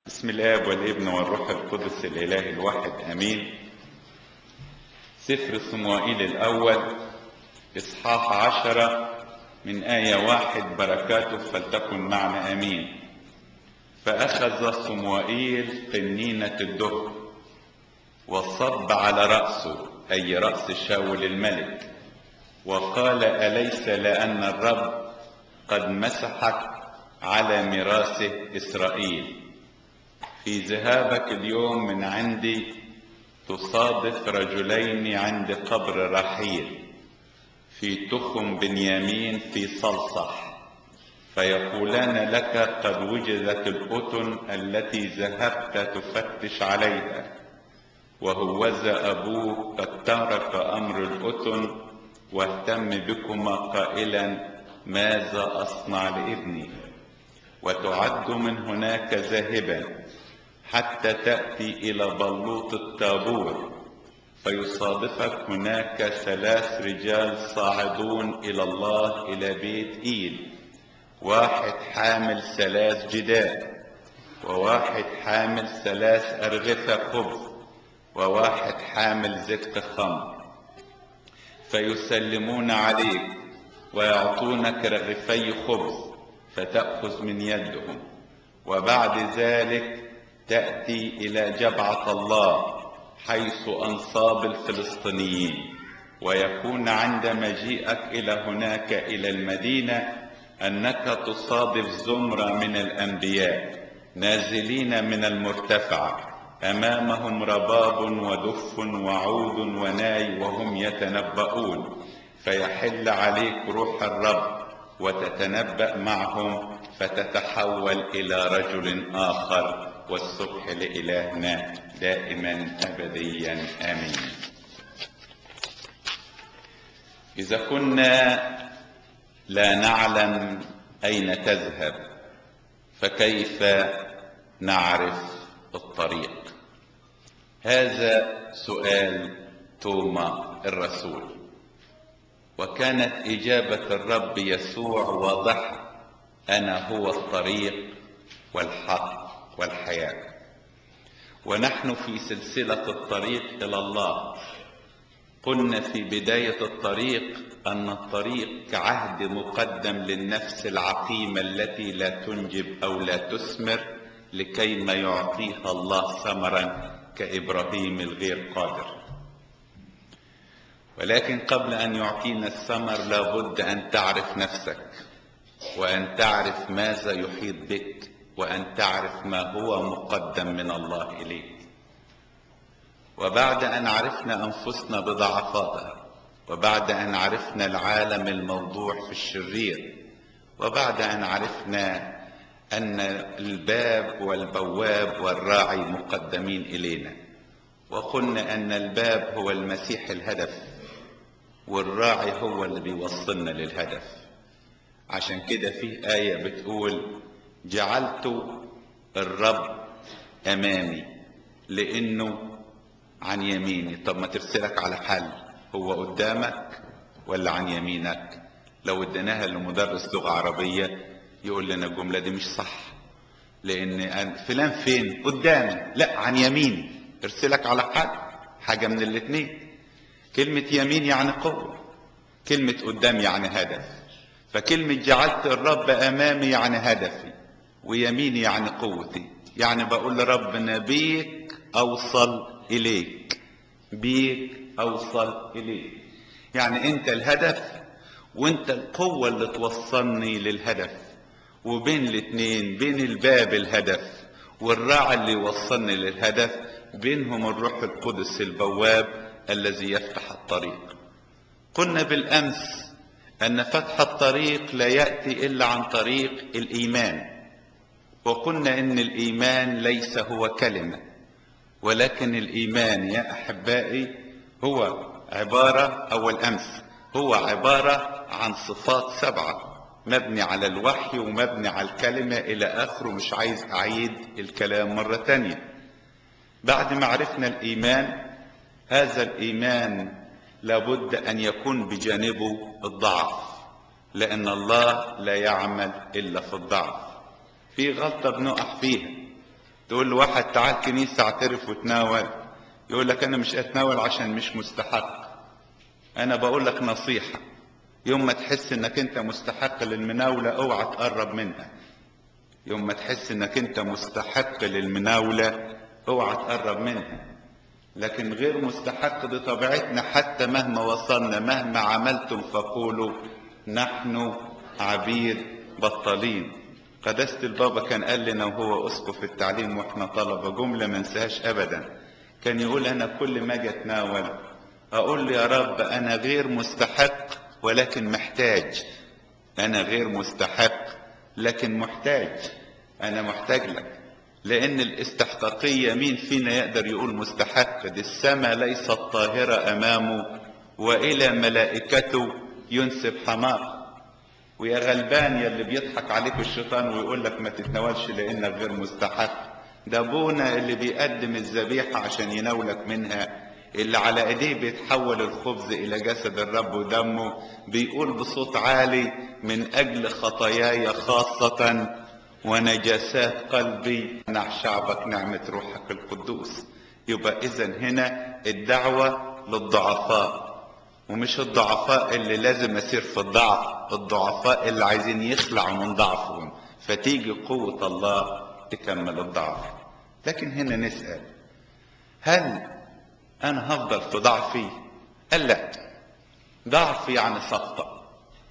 بسم الاب والابن والروح القدس الاله الواحد امين سفر صموئيل الاول اصحاح عشرة من آية واحد بركاته فلتكن معنا امين فاخذ صموئيل قنينة الدهر وصب على رأسه اي رأس شاول الملك وقال اليس لان الرب قد مسحك على ميراثه اسرائيل في ذهابك اليوم من عندي تصادف رجلين عند قبر رحيل في تخم بنيامين في صلصح فيقولان لك قد وجدت الأتن التي ذهبت تفتش عليها وهوذا أبوك قد ترك أمر الأتن واهتم بكما قائلا ماذا أصنع لابني وتعد من هناك ذاهبا حتى تأتي إلى بلوط التابور فيصادفك هناك ثلاث رجال صاعدون إلى الله إلى بيت إيل واحد حامل ثلاث جداد وواحد حامل ثلاث أرغفة خبز وواحد حامل زك خمر فيسلمون عليك ويعطونك رغفي خبز فتأخذ من يدهم وبعد ذلك تأتي إلى جبعة الله حيث أنصاب الفلسطينيين ويكون عند مجيئك إلى هناك إلى المدينة أنك تصادف زمرة من الأنبياء نازلين من المرتفع أمامهم رباب ودف وعود وناي وهم يتنبؤون فيحل عليك روح الرب وتتنبأ معهم فتتحول إلى رجل آخر والصبح لإلهنا دائما أبديا آمين إذا كنا لا نعلم أين تذهب فكيف نعرف الطريق هذا سؤال توما الرسول وكانت إجابة الرب يسوع واضحة أنا هو الطريق والحق والحياة ونحن في سلسلة الطريق إلى الله قلنا في بداية الطريق أن الطريق كعهد مقدم للنفس العقيمة التي لا تنجب أو لا تثمر لكي ما يعطيها الله ثمرا كإبراهيم الغير قادر ولكن قبل أن يعطينا الثمر لابد أن تعرف نفسك وأن تعرف ماذا يحيط بك وأن تعرف ما هو مقدم من الله إليك وبعد أن عرفنا أنفسنا بضعفاتها وبعد أن عرفنا العالم الموضوع في الشرير وبعد أن عرفنا أن الباب والبواب والراعي مقدمين إلينا وقلنا أن الباب هو المسيح الهدف والراعي هو اللي بيوصلنا للهدف عشان كده في آية بتقول جعلت الرب أمامي لأنه عن يميني طب ما ترسلك على حل هو قدامك ولا عن يمينك لو اديناها لمدرس لغة عربية يقول لنا الجملة دي مش صح لأن فلان فين قدامي لا عن يميني ارسلك على حل حاجة من الاتنين كلمة يمين يعني قوة كلمة قدام يعني هدف فكلمة جعلت الرب أمامي يعني هدفي ويميني يعني قوتي يعني بقول لربنا بيك أوصل إليك بيك أوصل إليك يعني أنت الهدف وأنت القوة اللي توصلني للهدف وبين الاتنين بين الباب الهدف والراعي اللي يوصلني للهدف بينهم الروح القدس البواب الذي يفتح الطريق قلنا بالأمس أن فتح الطريق لا يأتي إلا عن طريق الإيمان وقلنا إن الإيمان ليس هو كلمة ولكن الإيمان يا أحبائي هو عبارة أو الأمس هو عبارة عن صفات سبعة مبني على الوحي ومبني على الكلمة إلى آخره مش عايز أعيد الكلام مرة تانية بعد ما عرفنا الإيمان هذا الإيمان لابد أن يكون بجانبه الضعف لأن الله لا يعمل إلا في الضعف في غلطة بنقع فيها تقول له واحد تعال كنيسة اعترف وتناول يقول لك انا مش اتناول عشان مش مستحق انا بقول لك نصيحة يوم ما تحس انك انت مستحق للمناولة اوعى تقرب منها يوم ما تحس انك انت مستحق للمناولة اوعى تقرب منها لكن غير مستحق دي طبيعتنا حتى مهما وصلنا مهما عملتم فقولوا نحن عبيد بطالين قداسة البابا كان قال لنا وهو اسقف التعليم واحنا طلبة جملة ما انساهاش ابدا كان يقول انا كل ما اجي اتناول اقول له يا رب انا غير مستحق ولكن محتاج انا غير مستحق لكن محتاج انا محتاج لك لان الاستحقاقية مين فينا يقدر يقول مستحق دي السماء ليست طاهرة امامه والى ملائكته ينسب حماق ويا غلبان يا اللي بيضحك عليك الشيطان ويقول لك ما تتناولش لانك غير مستحق ده ابونا اللي بيقدم الذبيحة عشان يناولك منها اللي على ايديه بيتحول الخبز الى جسد الرب ودمه بيقول بصوت عالي من اجل خطاياي خاصة ونجاسات قلبي منع شعبك نعمة روحك القدوس يبقى اذا هنا الدعوة للضعفاء ومش الضعفاء اللي لازم يسير في الضعف الضعفاء اللي عايزين يخلعوا من ضعفهم فتيجي قوة الله تكمل الضعف لكن هنا نسأل هل انا هفضل في ضعفي قال لا ضعف يعني سقطة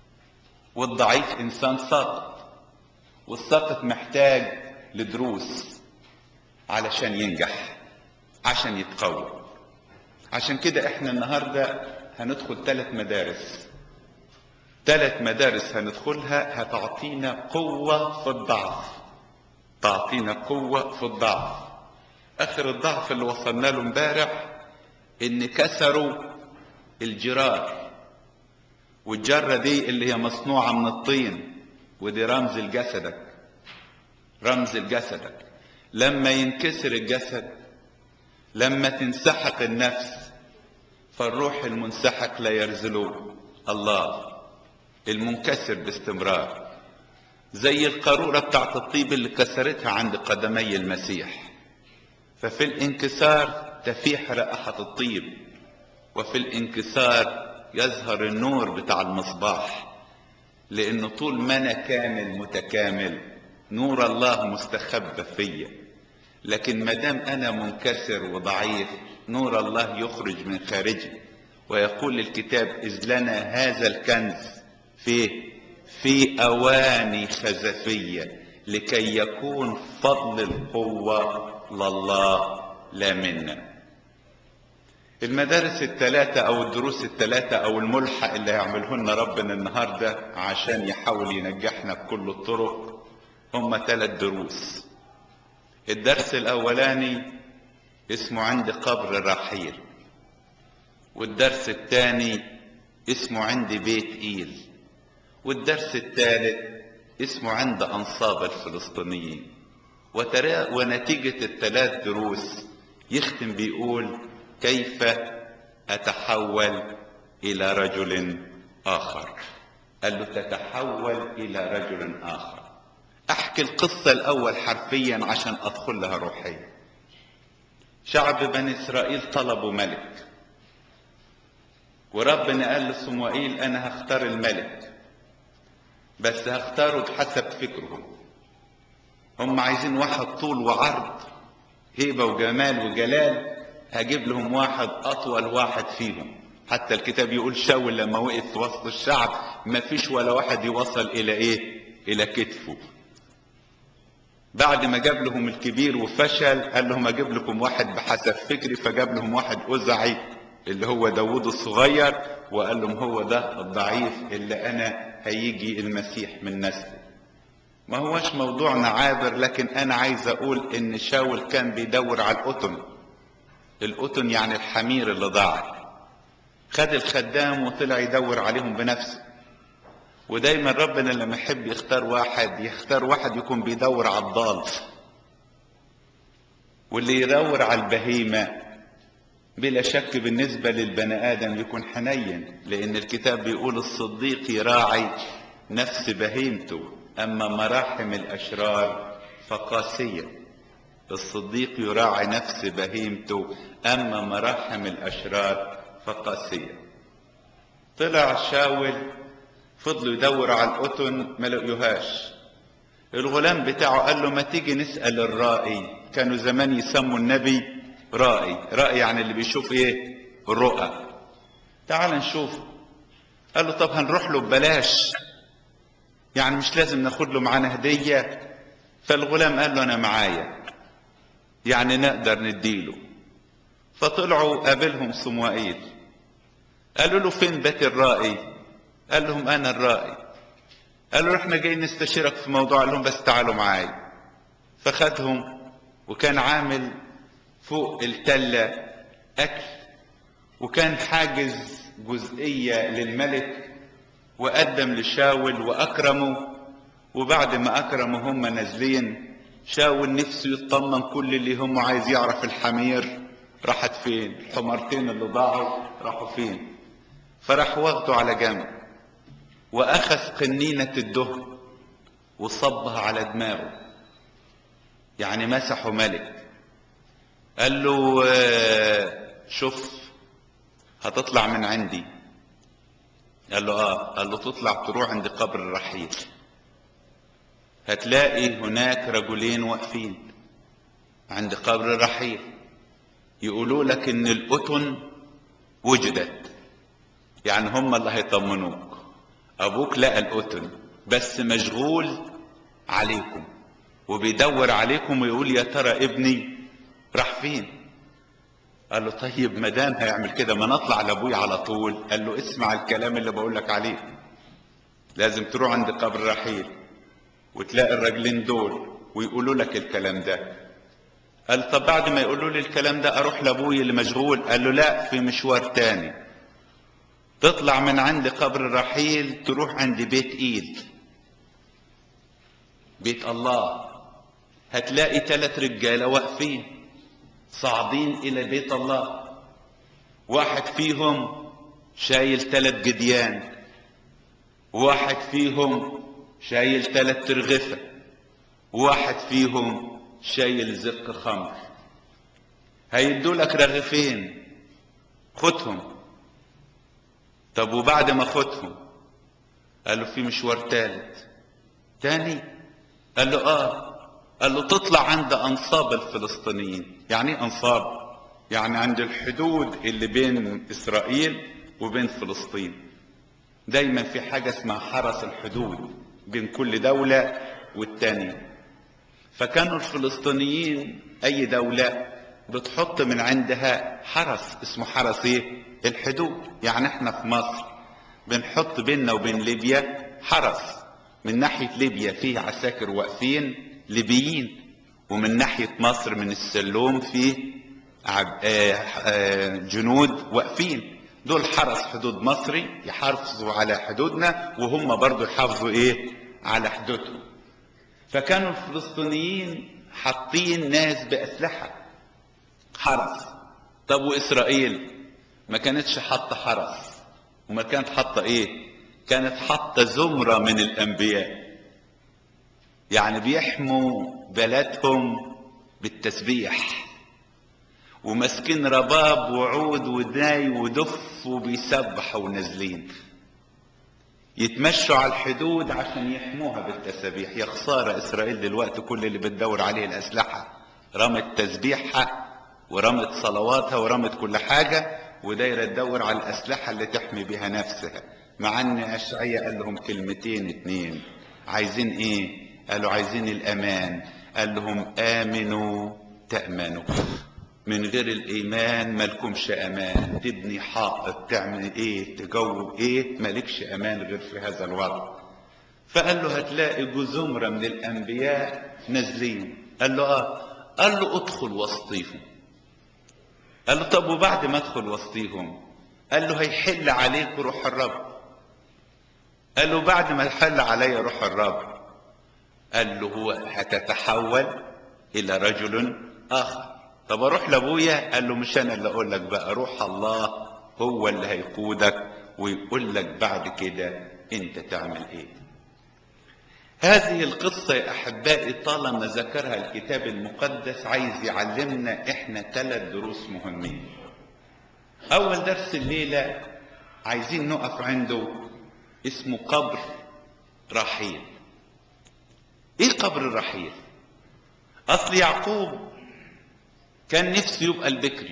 والضعيف انسان ساقط والساقط محتاج لدروس علشان ينجح عشان يتقوى عشان كده احنا النهاردة هندخل ثلاث مدارس ثلاث مدارس هندخلها هتعطينا قوة في الضعف تعطينا قوة في الضعف اخر الضعف اللي وصلنا له امبارح ان كسروا الجرار والجرة دي اللي هي مصنوعة من الطين ودي رمز لجسدك رمز لجسدك لما ينكسر الجسد لما تنسحق النفس فالروح المنسحق لا يرزله الله المنكسر باستمرار زي القارورة بتاعت الطيب اللي كسرتها عند قدمي المسيح ففي الانكسار تفيح رائحة الطيب وفي الانكسار يظهر النور بتاع المصباح لأن طول ما أنا كامل متكامل نور الله مستخبى فيا لكن ما دام أنا منكسر وضعيف نور الله يخرج من خارجي ويقول الكتاب إذ لنا هذا الكنز في في أواني خزفية لكي يكون فضل القوة لله لا منا المدارس الثلاثة أو الدروس الثلاثة أو الملحق اللي هيعمله لنا ربنا النهاردة عشان يحاول ينجحنا بكل الطرق هم ثلاث دروس الدرس الأولاني اسمه عند قبر الرحيل والدرس الثاني اسمه عند بيت إيل والدرس الثالث اسمه عند أنصاب الفلسطينيين وترى ونتيجة الثلاث دروس يختم بيقول كيف أتحول إلى رجل آخر قال له تتحول إلى رجل آخر أحكي القصة الأول حرفيا عشان أدخل لها روحيا شعب بني إسرائيل طلبوا ملك وربنا قال لصموئيل أنا هختار الملك بس هختاره بحسب فكرهم هم عايزين واحد طول وعرض هيبة وجمال وجلال هجيب لهم واحد أطول واحد فيهم حتى الكتاب يقول شاول لما وقف في وسط الشعب ما فيش ولا واحد يوصل إلى إيه إلى كتفه بعد ما جاب لهم الكبير وفشل قال لهم أجيب لكم واحد بحسب فكري فجاب لهم واحد أزعي اللي هو داود الصغير وقال لهم هو ده الضعيف اللي أنا هيجي المسيح من نسله ما هوش موضوعنا عابر لكن أنا عايز أقول إن شاول كان بيدور على القطن القطن يعني الحمير اللي ضاع خد الخدام وطلع يدور عليهم بنفسه ودايما ربنا لما يحب يختار واحد يختار واحد يكون بيدور على الضال واللي يدور على البهيمة بلا شك بالنسبة للبني آدم يكون حنين لأن الكتاب بيقول الصديق يراعي نفس بهيمته أما مراحم الأشرار فقاسية الصديق يراعي نفس بهيمته أما مراحم الأشرار فقاسية طلع شاول فضلوا يدوروا على القطن ما لقيوهاش الغلام بتاعه قال له ما تيجي نسأل الرائي كانوا زمان يسموا النبي رائي رائي يعني اللي بيشوف ايه الرؤى تعال نشوف قال له طب هنروح له ببلاش يعني مش لازم ناخد له معانا هدية فالغلام قال له انا معايا يعني نقدر نديله فطلعوا قابلهم صموئيل قالوا له فين بيت الرائي قال لهم انا الرائي قالوا احنا جايين نستشيرك في موضوع قال لهم بس تعالوا معايا فخدهم وكان عامل فوق التلة اكل وكان حاجز جزئية للملك وقدم لشاول واكرمه وبعد ما اكرمه هم نازلين شاول نفسه يطمن كل اللي هم عايز يعرف الحمير راحت فين الحمارتين اللي ضاعوا راحوا فين فراح واخده على جنب واخذ قنينة الدهن وصبها على دماغه يعني مسحه ملك قال له شوف هتطلع من عندي قال له اه قال له تطلع تروح عند قبر الرحيل هتلاقي هناك رجلين واقفين عند قبر الرحيل يقولوا لك ان القطن وجدت يعني هم اللي هيطمنوك ابوك لقى القطن بس مشغول عليكم وبيدور عليكم ويقول يا ترى ابني راح فين قال له طيب ما دام هيعمل كده ما نطلع لابوي على طول قال له اسمع الكلام اللي بقول لك عليه لازم تروح عند قبر رحيل وتلاقي الراجلين دول ويقولوا لك الكلام ده قال طب بعد ما يقولوا لي الكلام ده اروح لابوي اللي مشغول قال له لا في مشوار تاني تطلع من عند قبر الرحيل تروح عند بيت ايد بيت الله هتلاقي ثلاث رجاله واقفين صاعدين الى بيت الله واحد فيهم شايل ثلاث جديان واحد فيهم شايل ثلاث ترغفه واحد فيهم شايل زق خمر هيدوا لك رغيفين خدهم طب وبعد ما خدهم قال له في مشوار ثالث تاني قال له اه قال له تطلع عند انصاب الفلسطينيين يعني ايه انصاب يعني عند الحدود اللي بين اسرائيل وبين فلسطين دايما في حاجه اسمها حرس الحدود بين كل دوله والتانيه فكانوا الفلسطينيين اي دولة بتحط من عندها حرس اسمه حرس ايه الحدود يعني احنا في مصر بنحط بيننا وبين ليبيا حرس من ناحية ليبيا فيه عساكر واقفين ليبيين ومن ناحية مصر من السلوم فيه جنود واقفين دول حرس حدود مصري يحافظوا على حدودنا وهم برضو يحافظوا ايه على حدودهم فكانوا الفلسطينيين حاطين ناس بأسلحة حرس طب وإسرائيل ما كانتش حاطة حرس وما كانت حاطة إيه كانت حاطة زمرة من الأنبياء يعني بيحموا بلدهم بالتسبيح وماسكين رباب وعود وداي ودف وبيسبحوا ونازلين يتمشوا على الحدود عشان يحموها بالتسابيح يا خسارة إسرائيل دلوقتي كل اللي بتدور عليه الأسلحة رمت تسبيحها ورمت صلواتها ورمت كل حاجة ودايرة تدور على الأسلحة اللي تحمي بها نفسها مع أن أشعية قال لهم كلمتين اتنين عايزين إيه؟ قالوا عايزين الأمان قال لهم آمنوا تأمنوا من غير الإيمان مالكمش أمان تبني حائط تعمل إيه تجوب إيه مالكش أمان غير في هذا الوضع فقال له هتلاقي زمرة من الأنبياء نازلين قال له آه قال له ادخل وسطيهم قال له طب وبعد ما ادخل وسطيهم قال له هيحل عليك روح الرب قال له بعد ما يحل علي روح الرب قال له هو هتتحول إلى رجل آخر طب اروح لابويا قال له مش انا اللي اقول لك بقى روح الله هو اللي هيقودك ويقول لك بعد كده انت تعمل ايه هذه القصة يا أحبائي طالما ذكرها الكتاب المقدس عايز يعلمنا إحنا ثلاث دروس مهمين أول درس الليلة عايزين نقف عنده اسمه قبر رحيل إيه قبر الرحيل؟ أصل يعقوب كان نفسه يبقى البكري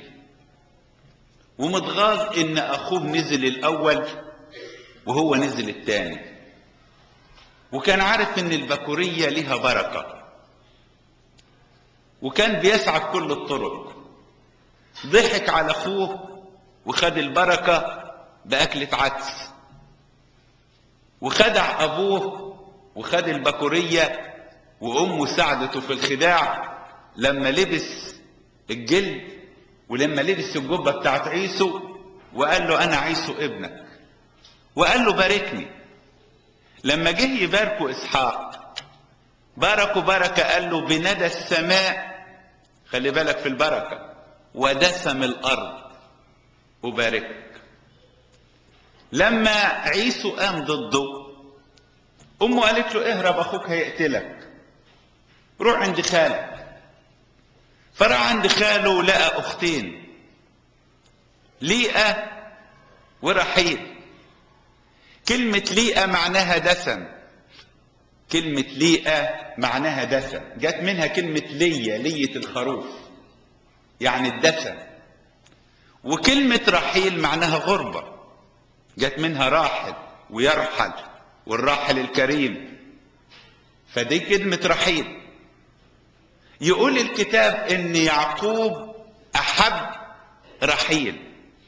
ومتغاظ إن أخوه نزل الأول وهو نزل الثاني وكان عارف ان البكورية ليها بركة وكان بيسعى بكل الطرق ضحك على اخوه وخد البركة بأكلة عدس وخدع ابوه وخد البكورية وامه ساعدته في الخداع لما لبس الجلد ولما لبس الجبة بتاعت عيسو وقال له انا عيسو ابنك وقال له باركني لما جه يباركوا اسحاق باركوا بركه قال له بندى السماء خلي بالك في البركه ودسم الارض وبارك لما عيسو قام ضده امه قالت له اهرب اخوك هيقتلك روح عند خالك فراح عند خاله لقى اختين ليئه ورحيل كلمة ليئة معناها دسم كلمة ليئة معناها دسم جت منها كلمة لية لية الخروف يعني الدسم وكلمة رحيل معناها غربة جت منها راحل ويرحل والراحل الكريم فدي كلمة رحيل يقول الكتاب ان يعقوب احب رحيل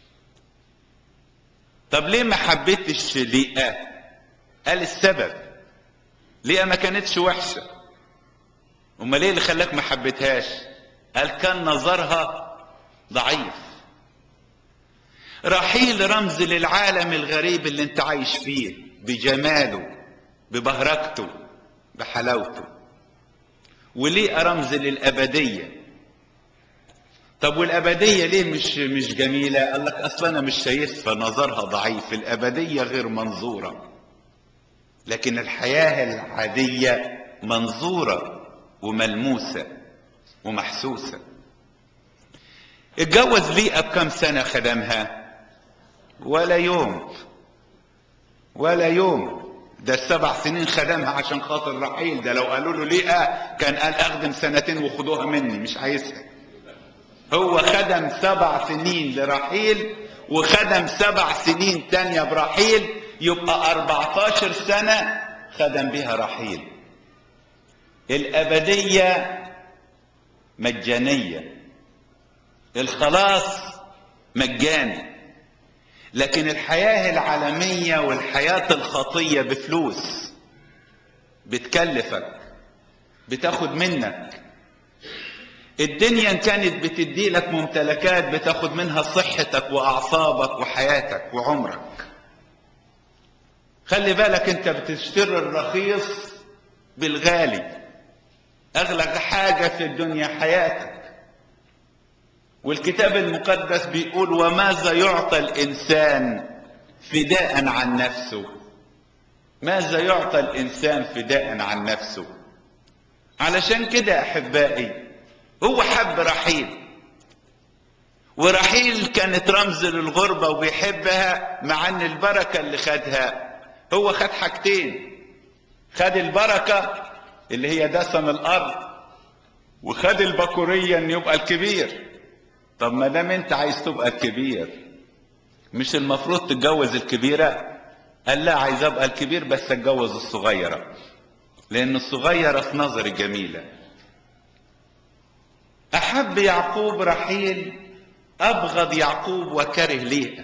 طب ليه ما حبيتش ليئة قال السبب ليئة ما كانتش وحشة امال ايه اللي خلاك ما حبيتهاش قال كان نظرها ضعيف رحيل رمز للعالم الغريب اللي انت عايش فيه بجماله ببهرجته بحلاوته وليه رمز للأبدية طب والأبدية ليه مش مش جميلة؟ قال لك أصل أنا مش شايفها نظرها ضعيف، الأبدية غير منظورة. لكن الحياة العادية منظورة وملموسة ومحسوسة. اتجوز ليئة بكم سنة خدمها؟ ولا يوم. ولا يوم. ده السبع سنين خدمها عشان خاطر رحيل ده لو قالوا له ليئة كان قال أخدم سنتين وخدوها مني مش عايزها. هو خدم سبع سنين لرحيل وخدم سبع سنين تانية برحيل يبقى 14 سنة خدم بها رحيل الأبدية مجانية الخلاص مجاني لكن الحياة العالمية والحياة الخطية بفلوس بتكلفك بتاخد منك الدنيا كانت بتدي لك ممتلكات بتاخد منها صحتك واعصابك وحياتك وعمرك خلي بالك انت بتشتري الرخيص بالغالي اغلى حاجه في الدنيا حياتك والكتاب المقدس بيقول وماذا يعطى الانسان فداء عن نفسه ماذا يعطى الانسان فداء عن نفسه علشان كده احبائي هو حب رحيل ورحيل كانت رمز للغربة وبيحبها مع ان البركة اللي خدها هو خد حاجتين خد البركة اللي هي دسم الارض وخد البكورية ان يبقى الكبير طب ما دام انت عايز تبقى الكبير مش المفروض تتجوز الكبيرة قال لا عايز ابقى الكبير بس اتجوز الصغيرة لان الصغيرة في نظري جميلة أحب يعقوب رحيل أبغض يعقوب وكره ليئة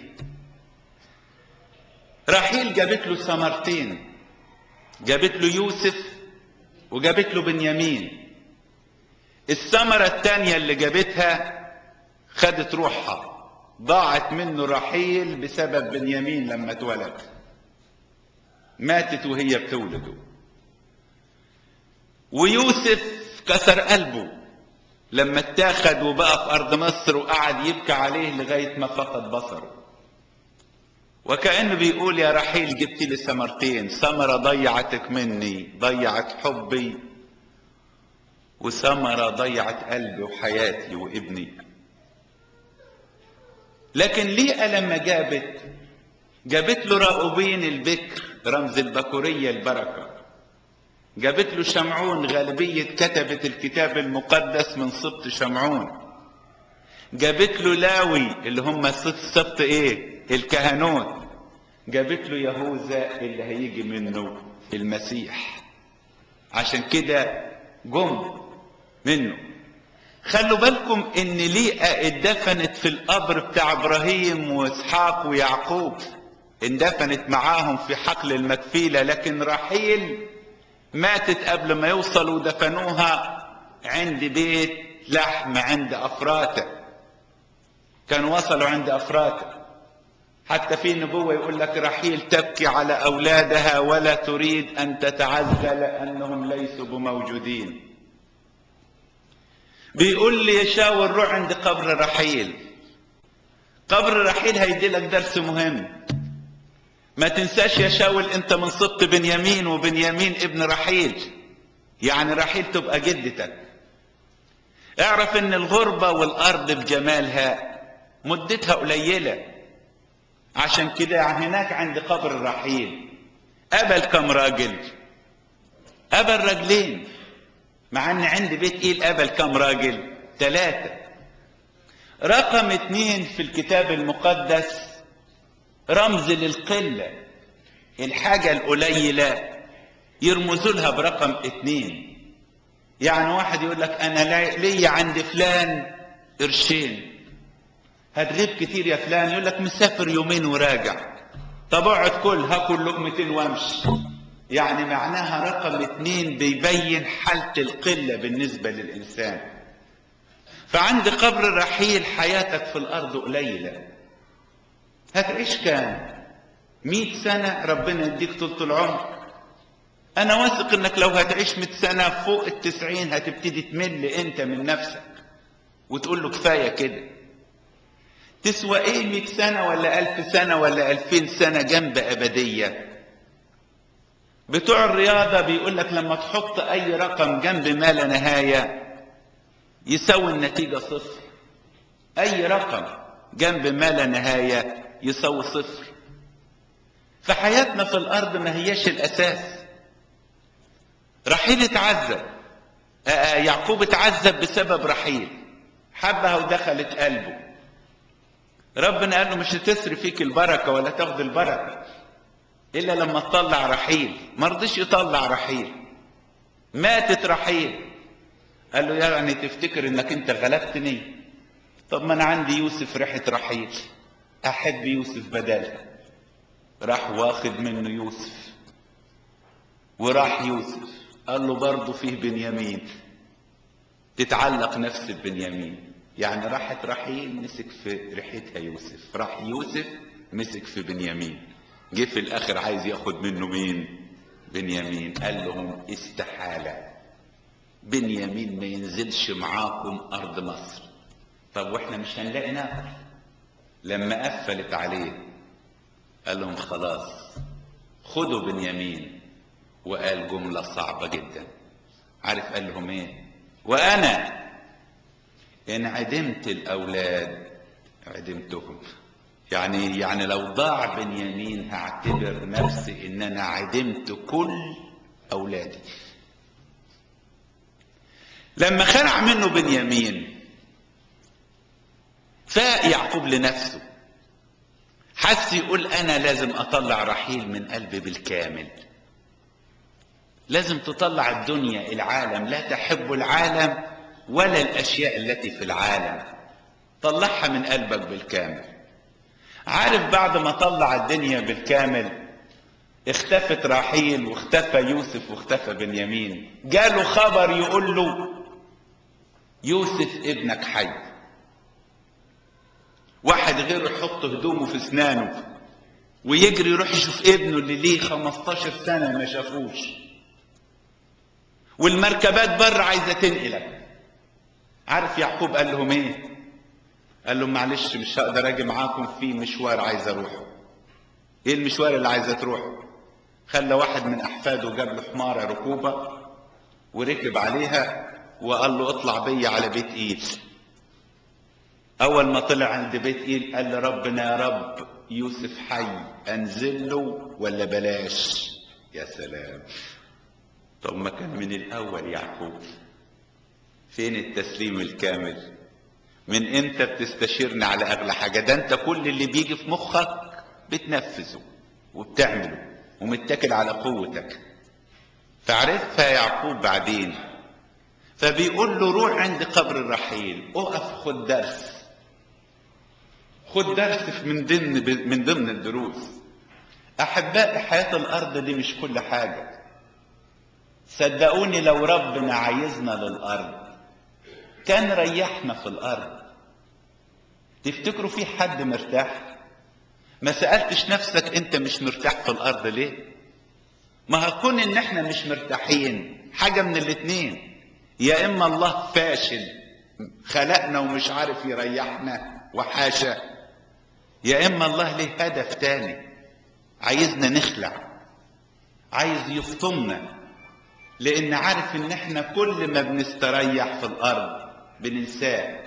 رحيل جابت له ثمرتين جابت له يوسف وجابت له بنيامين الثمرة التانية اللي جابتها خدت روحها ضاعت منه رحيل بسبب بنيامين لما اتولد ماتت وهي بتولده ويوسف كسر قلبه لما اتاخد وبقى في ارض مصر وقعد يبكي عليه لغايه ما فقد بصره وكأنه بيقول يا رحيل جبت لي ثمرتين ثمرة ضيعتك مني ضيعت حبي وثمرة ضيعت قلبي وحياتي وابني لكن ليه لما جابت جابت له راؤوبين البكر رمز البكورية البركة جابت له شمعون غالبية كتبت الكتاب المقدس من سبط شمعون جابت له لاوي اللي هم سبط ايه الكهنوت جابت له يهوذا اللي هيجي منه المسيح عشان كده جم منه خلوا بالكم ان ليئة اتدفنت في القبر بتاع ابراهيم واسحاق ويعقوب اندفنت معاهم في حقل المكفيلة لكن رحيل ماتت قبل ما يوصلوا دفنوها عند بيت لحم عند افراته كانوا وصلوا عند افراته حتى في نبوة يقول لك رحيل تبكي على أولادها ولا تريد أن تتعزى لأنهم ليسوا بموجودين بيقول لي يشاور روح عند قبر رحيل قبر رحيل هيدي لك درس مهم ما تنساش يا شاول انت من سبط بنيامين وبنيامين ابن رحيل يعني رحيل تبقى جدتك اعرف ان الغربة والارض بجمالها مدتها قليلة عشان كده هناك عند قبر الرحيل قبل كم راجل قبل راجلين مع ان عند بيت ايل قبل كم راجل ثلاثة رقم اتنين في الكتاب المقدس رمز للقلة الحاجة القليلة يرمزوا لها برقم اتنين يعني واحد يقول لك انا ليا عند فلان قرشين هتغيب كتير يا فلان يقول لك مسافر يومين وراجع طب اقعد كل هاكل لقمتين وامشي يعني معناها رقم اتنين بيبين حالة القلة بالنسبة للإنسان فعند قبر رحيل حياتك في الأرض قليلة هتعيش كام مئة سنة ربنا يديك طولة العمر أنا واثق إنك لو هتعيش مئة سنة فوق التسعين هتبتدي تمل أنت من نفسك وتقول له كفاية كده تسوى ايه مئة سنة ولا ألف سنة ولا ألفين سنة جنب أبدية بتوع الرياضة بيقول لك لما تحط أي رقم جنب ما لا نهاية يساوي النتيجة صفر أي رقم جنب ما لا نهاية يساوي صفر فحياتنا في الأرض ما هياش الأساس رحيل اتعذب يعقوب اتعذب بسبب رحيل حبها ودخلت قلبه ربنا قال له مش هتسري فيك البركة ولا تاخد البركة إلا لما تطلع رحيل ما رضيش يطلع رحيل ماتت رحيل قال له يعني تفتكر انك انت غلبتني طب ما انا عندي يوسف ريحة رحيل احب يوسف بدلها راح واخد منه يوسف وراح يوسف قال له برضه فيه بنيامين تتعلق نفس ببنيامين يعني راحت رحيل مسك في ريحتها يوسف راح يوسف مسك في بنيامين جه في الاخر عايز ياخد منه مين بنيامين قال لهم استحالة بنيامين ما ينزلش معاكم ارض مصر طب واحنا مش هنلاقي ناكل لما قفلت عليه قال لهم خلاص خدوا بنيامين وقال جملة صعبة جدا عارف قال لهم ايه وانا ان عدمت الاولاد عدمتهم يعني يعني لو ضاع بنيامين هعتبر نفسي ان انا عدمت كل اولادي لما خلع منه بنيامين فاق يعقوب لنفسه حس يقول انا لازم اطلع رحيل من قلبي بالكامل لازم تطلع الدنيا العالم لا تحب العالم ولا الاشياء التي في العالم طلعها من قلبك بالكامل عارف بعد ما طلع الدنيا بالكامل اختفت راحيل واختفى يوسف واختفى بنيامين جاله خبر يقول له يوسف ابنك حي واحد غيره يحط هدومه في اسنانه ويجري يروح يشوف ابنه اللي ليه 15 سنة ما شافوش والمركبات بره عايزة تنقلك عارف يعقوب قال لهم ايه قال لهم معلش مش هقدر اجي معاكم في مشوار عايز اروحه ايه المشوار اللي عايزة تروح خلى واحد من احفاده جاب له حمارة ركوبة وركب عليها وقال له اطلع بيا على بيت ايل اول ما طلع عند بيت ايل قال لربنا يا رب يوسف حي انزل له ولا بلاش يا سلام طب ما كان من الاول يعقوب فين التسليم الكامل من امتى بتستشيرني على اغلى حاجه ده انت كل اللي بيجي في مخك بتنفذه وبتعمله ومتكل على قوتك فعرفها يعقوب بعدين فبيقول له روح عند قبر الرحيل اقف خد درس خد درس من ضمن من ضمن الدروس احبائي حياه الارض دي مش كل حاجه صدقوني لو ربنا عايزنا للارض كان ريحنا في الارض تفتكروا في حد مرتاح ما سالتش نفسك انت مش مرتاح في الارض ليه ما هكون ان احنا مش مرتاحين حاجه من الاتنين يا اما الله فاشل خلقنا ومش عارف يريحنا وحاشا يا اما الله له هدف تاني عايزنا نخلع عايز يفطمنا لان عارف ان احنا كل ما بنستريح في الارض بننساه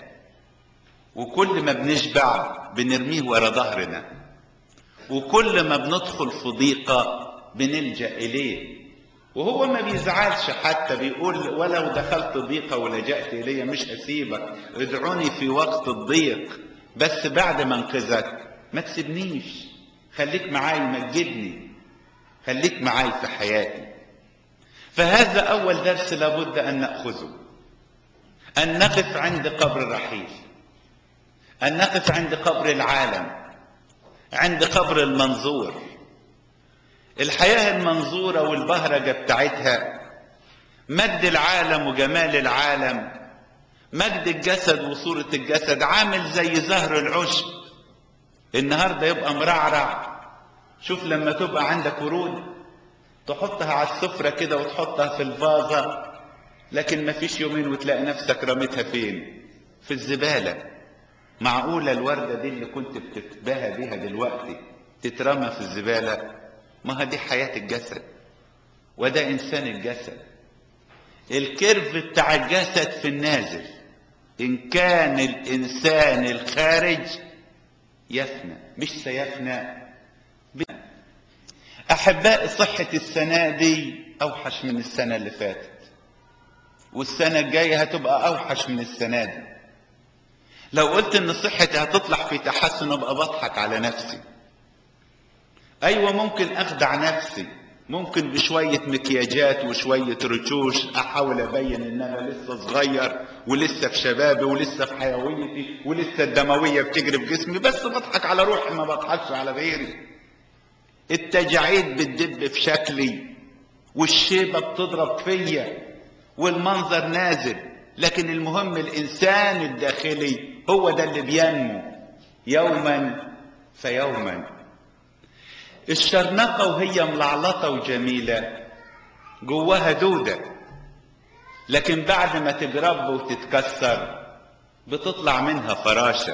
وكل ما بنشبع بنرميه ورا ظهرنا وكل ما بندخل في ضيقه بنلجا اليه وهو ما بيزعلش حتى بيقول ولو دخلت ضيقه ولجأت الي مش هسيبك ادعوني في وقت الضيق بس بعد ما انقذك ما تسيبنيش خليك معاي مجدني خليك معاي في حياتي فهذا اول درس لابد ان ناخذه ان نقف عند قبر الرحيل ان نقف عند قبر العالم عند قبر المنظور الحياه المنظوره والبهرجه بتاعتها مجد العالم وجمال العالم مجد الجسد وصوره الجسد عامل زي زهر العشب النهارده يبقى مرعرع شوف لما تبقى عندك ورود تحطها على السفرة كده وتحطها في الفازة لكن ما فيش يومين وتلاقي نفسك رميتها فين في الزبالة معقولة الوردة دي اللي كنت بتتباهى بيها دلوقتي تترمى في الزبالة ما دي حياة الجسد وده إنسان الجسد الكيرف بتاع الجسد في النازل إن كان الإنسان الخارج يفنى مش سيفنى أحبائي صحة السنة دي أوحش من السنة اللي فاتت والسنة الجاية هتبقى أوحش من السنة دي لو قلت إن صحتي هتطلع في تحسن أبقى بضحك على نفسي أيوة ممكن أخدع نفسي ممكن بشوية مكياجات وشوية رتوش أحاول أبين إن أنا لسه صغير ولسه في شبابي ولسه في حيويتي ولسه الدموية بتجري في جسمي بس بضحك على روحي ما بضحكش على غيري التجاعيد بتدب في شكلي والشيبة بتضرب فيا والمنظر نازل لكن المهم الإنسان الداخلي هو ده اللي بينمو يوما فيوما الشرنقة وهي ملعلطة وجميلة جواها دودة لكن بعد ما تجرب وتتكسر بتطلع منها فراشة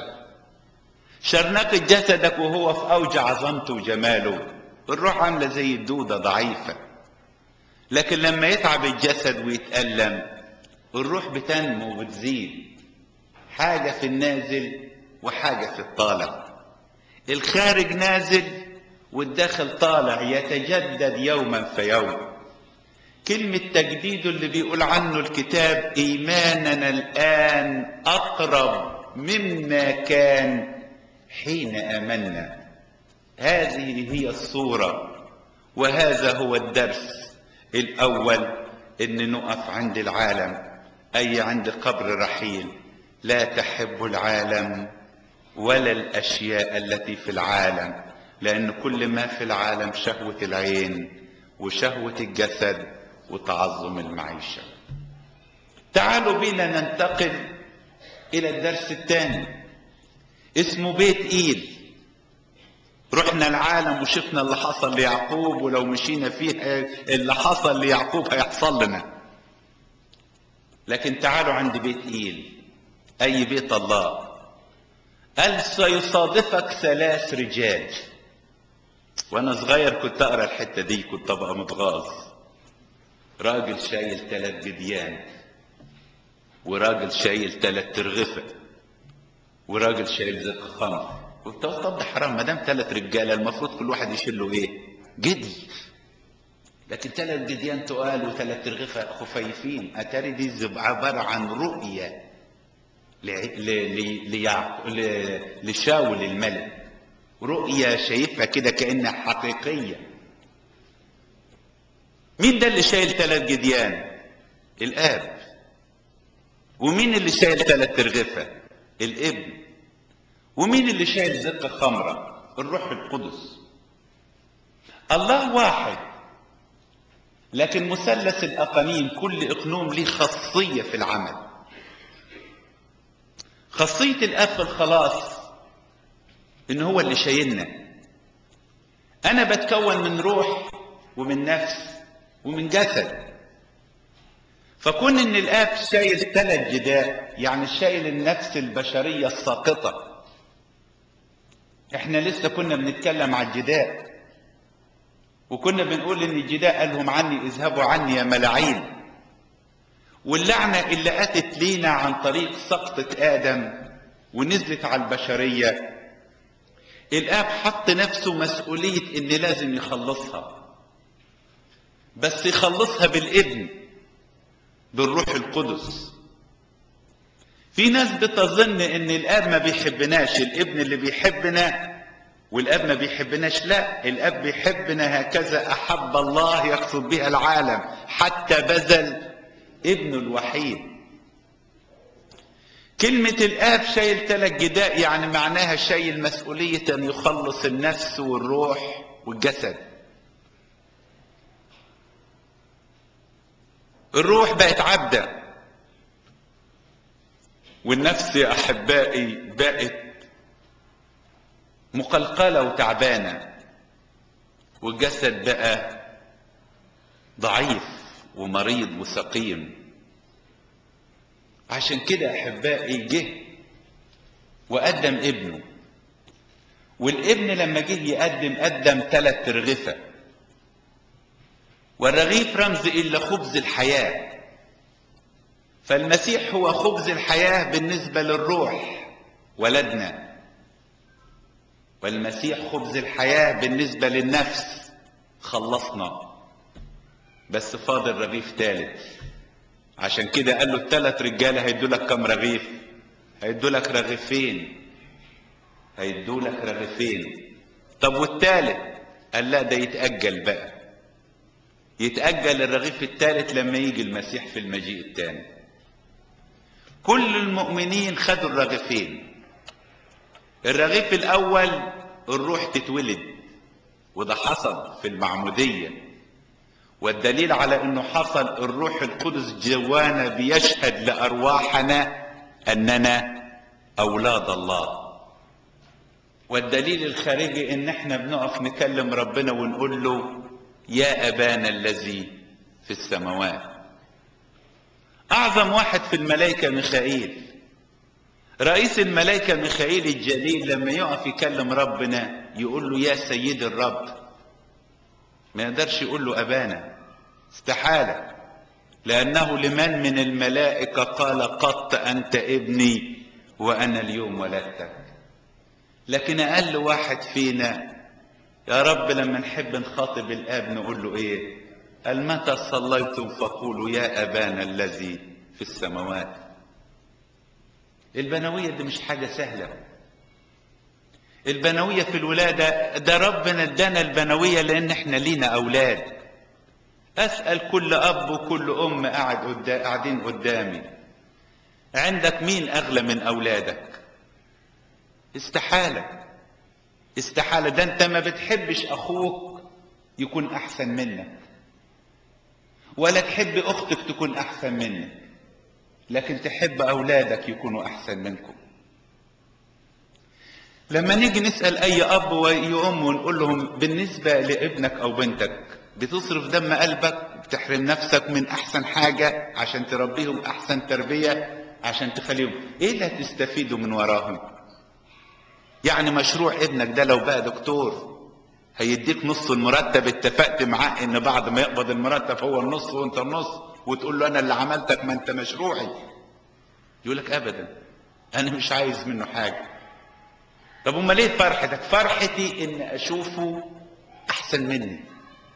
شرنقة جسدك وهو في أوج عظمته وجماله الروح عاملة زي الدودة ضعيفة لكن لما يتعب الجسد ويتألم الروح بتنمو وبتزيد حاجة في النازل وحاجة في الطالع الخارج نازل والداخل طالع يتجدد يوما فيوم كلمة تجديد اللي بيقول عنه الكتاب إيماننا الآن أقرب مما كان حين آمنا هذه هي الصورة وهذا هو الدرس الأول إن نقف عند العالم أي عند قبر رحيل لا تحب العالم ولا الأشياء التي في العالم لأن كل ما في العالم شهوة العين وشهوة الجسد وتعظم المعيشة تعالوا بينا ننتقل إلى الدرس الثاني اسمه بيت إيل رحنا العالم وشفنا اللي حصل ليعقوب ولو مشينا فيه اللي حصل ليعقوب هيحصل لنا لكن تعالوا عند بيت إيل أي بيت الله قال سيصادفك ثلاث رجال وانا صغير كنت اقرا الحته دي كنت ابقى متغاظ راجل شايل ثلاث جديان وراجل شايل ثلاث ترغفه وراجل شايل زق خمر قلت له طب ده حرام ما دام ثلاث رجاله المفروض كل واحد يشيل له ايه؟ جدي لكن ثلاث جديان تقال وثلاث ترغفه خفيفين اتاري دي زب- عباره عن رؤيه ل- ل- ل- ليعق- ل- لشاول الملك رؤية شايفها كده كأنها حقيقية مين ده اللي شايل ثلاث جديان الآب ومين اللي شايل ثلاث ترغفة الابن ومين اللي شايل زق خمرة الروح القدس الله واحد لكن مثلث الأقانيم كل إقنوم ليه خاصية في العمل خاصية الآب في الخلاص إن هو اللي شايلنا أنا بتكون من روح ومن نفس ومن جسد فكون إن الآب شايل ثلاث جداء يعني شايل النفس البشرية الساقطة إحنا لسه كنا بنتكلم على الجداء وكنا بنقول إن الجداء قالهم عني اذهبوا عني يا ملاعين واللعنة اللي أتت لينا عن طريق سقطة آدم ونزلت على البشرية الآب حط نفسه مسؤولية إن لازم يخلصها بس يخلصها بالابن بالروح القدس في ناس بتظن إن الآب ما بيحبناش الابن اللي بيحبنا والآب ما بيحبناش لا الآب بيحبنا هكذا أحب الله يقصد بها العالم حتى بذل ابنه الوحيد كلمة الآب شايل ثلاث جداء يعني معناها شايل مسؤولية أن يخلص النفس والروح والجسد الروح بقت عبدة والنفس يا أحبائي بقت مقلقلة وتعبانة والجسد بقى ضعيف ومريض وسقيم عشان كده احبائي جه وقدم ابنه والابن لما جه يقدم قدم ثلاث ترغفه والرغيف رمز الى خبز الحياه فالمسيح هو خبز الحياه بالنسبه للروح ولدنا والمسيح خبز الحياه بالنسبه للنفس خلصنا بس فاضل رغيف ثالث عشان كده قال له الثلاث رجاله هيدوا لك كم رغيف هيدوا لك رغيفين هيدوا لك رغيفين طب والثالث قال لا ده يتاجل بقى يتاجل الرغيف الثالث لما يجي المسيح في المجيء الثاني كل المؤمنين خدوا الرغيفين الرغيف الاول الروح تتولد وده حصل في المعموديه والدليل على انه حصل الروح القدس جوانا بيشهد لارواحنا اننا اولاد الله والدليل الخارجي ان احنا بنقف نكلم ربنا ونقول له يا ابانا الذي في السماوات اعظم واحد في الملائكه ميخائيل رئيس الملائكه ميخائيل الجليل لما يقف يكلم ربنا يقول له يا سيد الرب ما يقدرش يقول له أبانا استحالة لأنه لمن من الملائكة قال قط أنت ابني وأنا اليوم ولدتك لكن أقل واحد فينا يا رب لما نحب نخاطب الآب نقول له إيه قال متى صليتم فقولوا يا أبانا الذي في السماوات البنوية دي مش حاجة سهلة البنوية في الولادة ده ربنا ادانا البنوية لأن احنا لينا أولاد أسأل كل أب وكل أم قاعد قدام قاعدين قدامي عندك مين أغلى من أولادك استحالة استحالة ده أنت ما بتحبش أخوك يكون أحسن منك ولا تحب أختك تكون أحسن منك لكن تحب أولادك يكونوا أحسن منكم لما نيجي نسأل أي أب وأي أم ونقول لهم بالنسبة لابنك أو بنتك بتصرف دم قلبك بتحرم نفسك من أحسن حاجة عشان تربيهم أحسن تربية عشان تخليهم إيه اللي هتستفيدوا من وراهم يعني مشروع ابنك ده لو بقى دكتور هيديك نص المرتب اتفقت معاه ان بعد ما يقبض المرتب هو النص وانت النص وتقول له انا اللي عملتك ما انت مشروعي يقول لك ابدا انا مش عايز منه حاجه طب امال ايه فرحتك فرحتي ان اشوفه احسن مني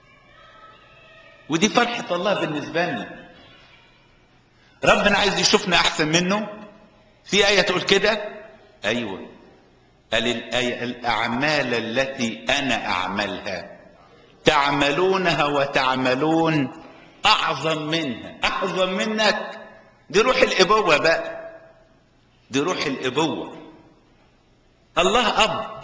ودي فرحه الله بالنسبه لنا ربنا عايز يشوفنا احسن منه في ايه تقول كده ايوه قال الآية الأعمال التي أنا أعملها تعملونها وتعملون أعظم منها أعظم منك دي روح الإبوة بقى دي روح الإبوة الله أب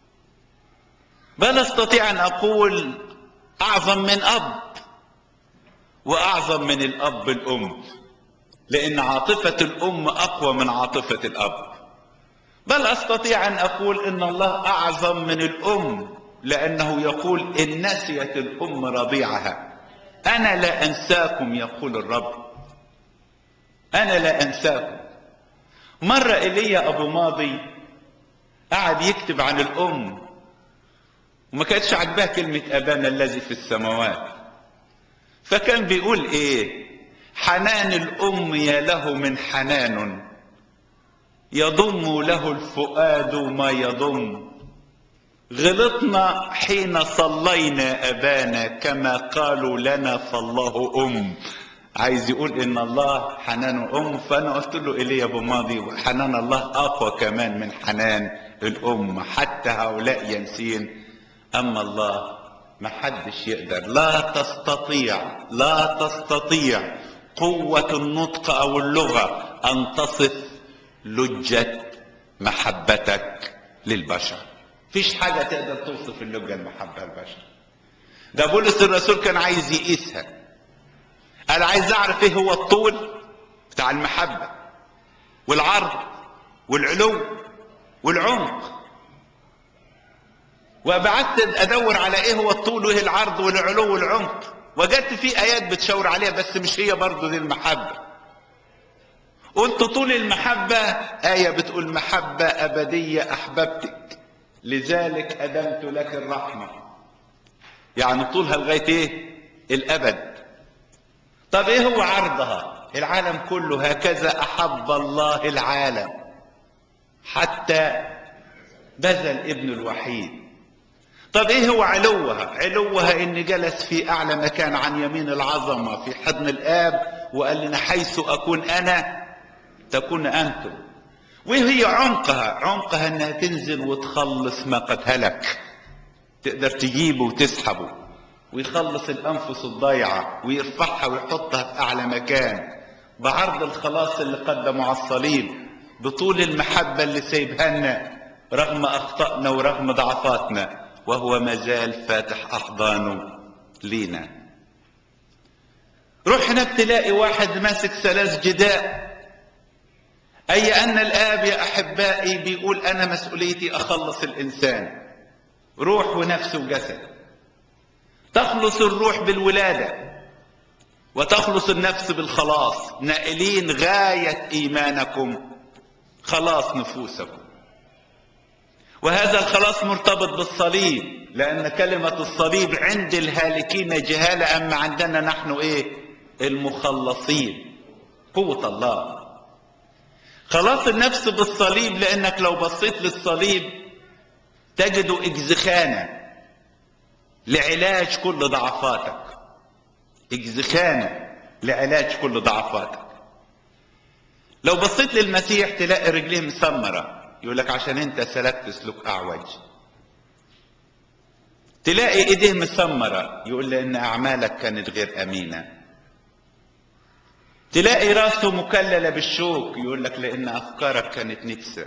بل أستطيع أن أقول أعظم من أب وأعظم من الأب الأم لأن عاطفة الأم أقوى من عاطفة الأب بل استطيع ان اقول ان الله اعظم من الام لانه يقول ان نسيت الام رضيعها انا لا انساكم يقول الرب انا لا انساكم مره ايليا ابو ماضي قعد يكتب عن الام وما كانتش عاجباه كلمه ابانا الذي في السماوات فكان بيقول ايه حنان الام يا له من حنان يضم له الفؤاد ما يضم غلطنا حين صلينا ابانا كما قالوا لنا فالله ام عايز يقول ان الله حنانه ام فانا قلت له ايليا ابو ماضي حنان الله اقوى كمان من حنان الام حتى هؤلاء ينسين اما الله ما حدش يقدر لا تستطيع لا تستطيع قوة النطق او اللغة ان تصف لجة محبتك للبشر فيش حاجة تقدر توصف اللجة المحبة للبشر ده بولس الرسول كان عايز يقيسها قال عايز اعرف ايه هو الطول بتاع المحبة والعرض والعلو والعمق وبعدت ادور على ايه هو الطول وايه العرض والعلو والعمق وجدت في ايات بتشاور عليها بس مش هي برضه دي المحبه قلت طول المحبة آية بتقول محبة أبدية أحببتك لذلك أدمت لك الرحمة يعني طولها لغاية إيه؟ الأبد طب إيه هو عرضها؟ العالم كله هكذا أحب الله العالم حتى بذل ابن الوحيد طب ايه هو علوها علوها ان جلس في اعلى مكان عن يمين العظمه في حضن الاب وقال لنا حيث اكون انا تكون أنتم وهي عمقها عمقها أنها تنزل وتخلص ما قد هلك تقدر تجيبه وتسحبه ويخلص الأنفس الضيعة ويرفعها ويحطها في أعلى مكان بعرض الخلاص اللي قدمه على الصليب بطول المحبة اللي سايبها لنا رغم أخطائنا ورغم ضعفاتنا وهو مازال فاتح أحضانه لينا روح هناك تلاقي واحد ماسك ثلاث جداء أي أن الآب يا أحبائي بيقول أنا مسؤوليتي أخلص الإنسان روح ونفس وجسد تخلص الروح بالولادة وتخلص النفس بالخلاص نائلين غاية إيمانكم خلاص نفوسكم وهذا الخلاص مرتبط بالصليب لأن كلمة الصليب عند الهالكين جهالة أما عندنا نحن إيه المخلصين قوة الله خلاص النفس بالصليب لانك لو بصيت للصليب تجد اجزخانه لعلاج كل ضعفاتك اجزخانه لعلاج كل ضعفاتك لو بصيت للمسيح تلاقي رجليه مسمره يقول لك عشان انت سلكت سلوك اعوج تلاقي ايديه مسمره يقول لان اعمالك كانت غير امينه تلاقي راسه مكللة بالشوك يقول لك لأن أفكارك كانت نكسة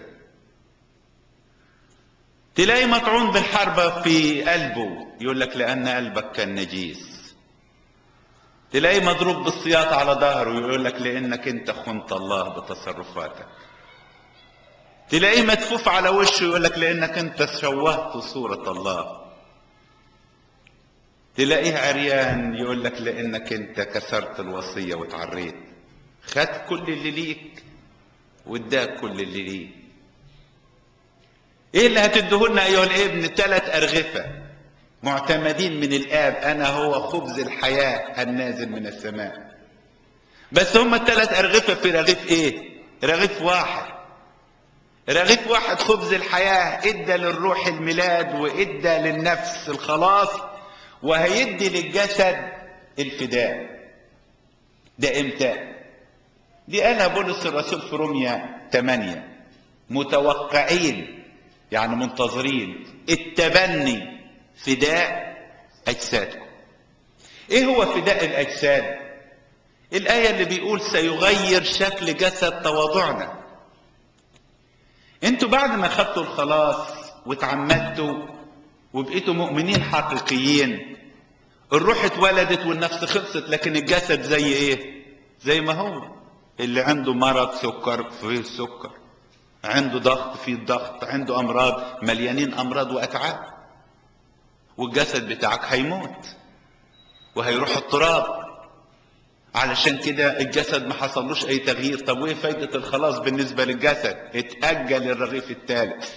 تلاقي مطعون بالحربة في قلبه يقول لك لأن قلبك كان نجيس تلاقي مضروب بالسياط على ظهره يقول لك لأنك أنت خنت الله بتصرفاتك تلاقيه مدفوف على وشه يقول لك لأنك أنت شوهت صورة الله تلاقيه عريان يقول لك لأنك أنت كسرت الوصية وتعريت خد كل اللي ليك واداك كل اللي ليه ايه اللي هتديهولنا ايها الابن ثلاث ارغفه معتمدين من الآب أنا هو خبز الحياة النازل من السماء بس هم الثلاث أرغفة في رغيف إيه؟ رغيف واحد رغيف واحد خبز الحياة ادى للروح الميلاد وادى للنفس الخلاص وهيدي للجسد الفداء ده امتى دي قالها بولس الرسول في روميا 8 متوقعين يعني منتظرين التبني فداء اجسادكم ايه هو فداء الاجساد الايه اللي بيقول سيغير شكل جسد تواضعنا انتوا بعد ما خدتوا الخلاص واتعمدتوا وبقيتوا مؤمنين حقيقيين الروح اتولدت والنفس خلصت لكن الجسد زي ايه زي ما هو اللي عنده مرض سكر فيه السكر عنده ضغط فيه الضغط عنده امراض مليانين امراض واتعاب والجسد بتاعك هيموت وهيروح التراب علشان كده الجسد ما حصلوش اي تغيير طب وايه فايدة الخلاص بالنسبة للجسد اتأجل الرغيف الثالث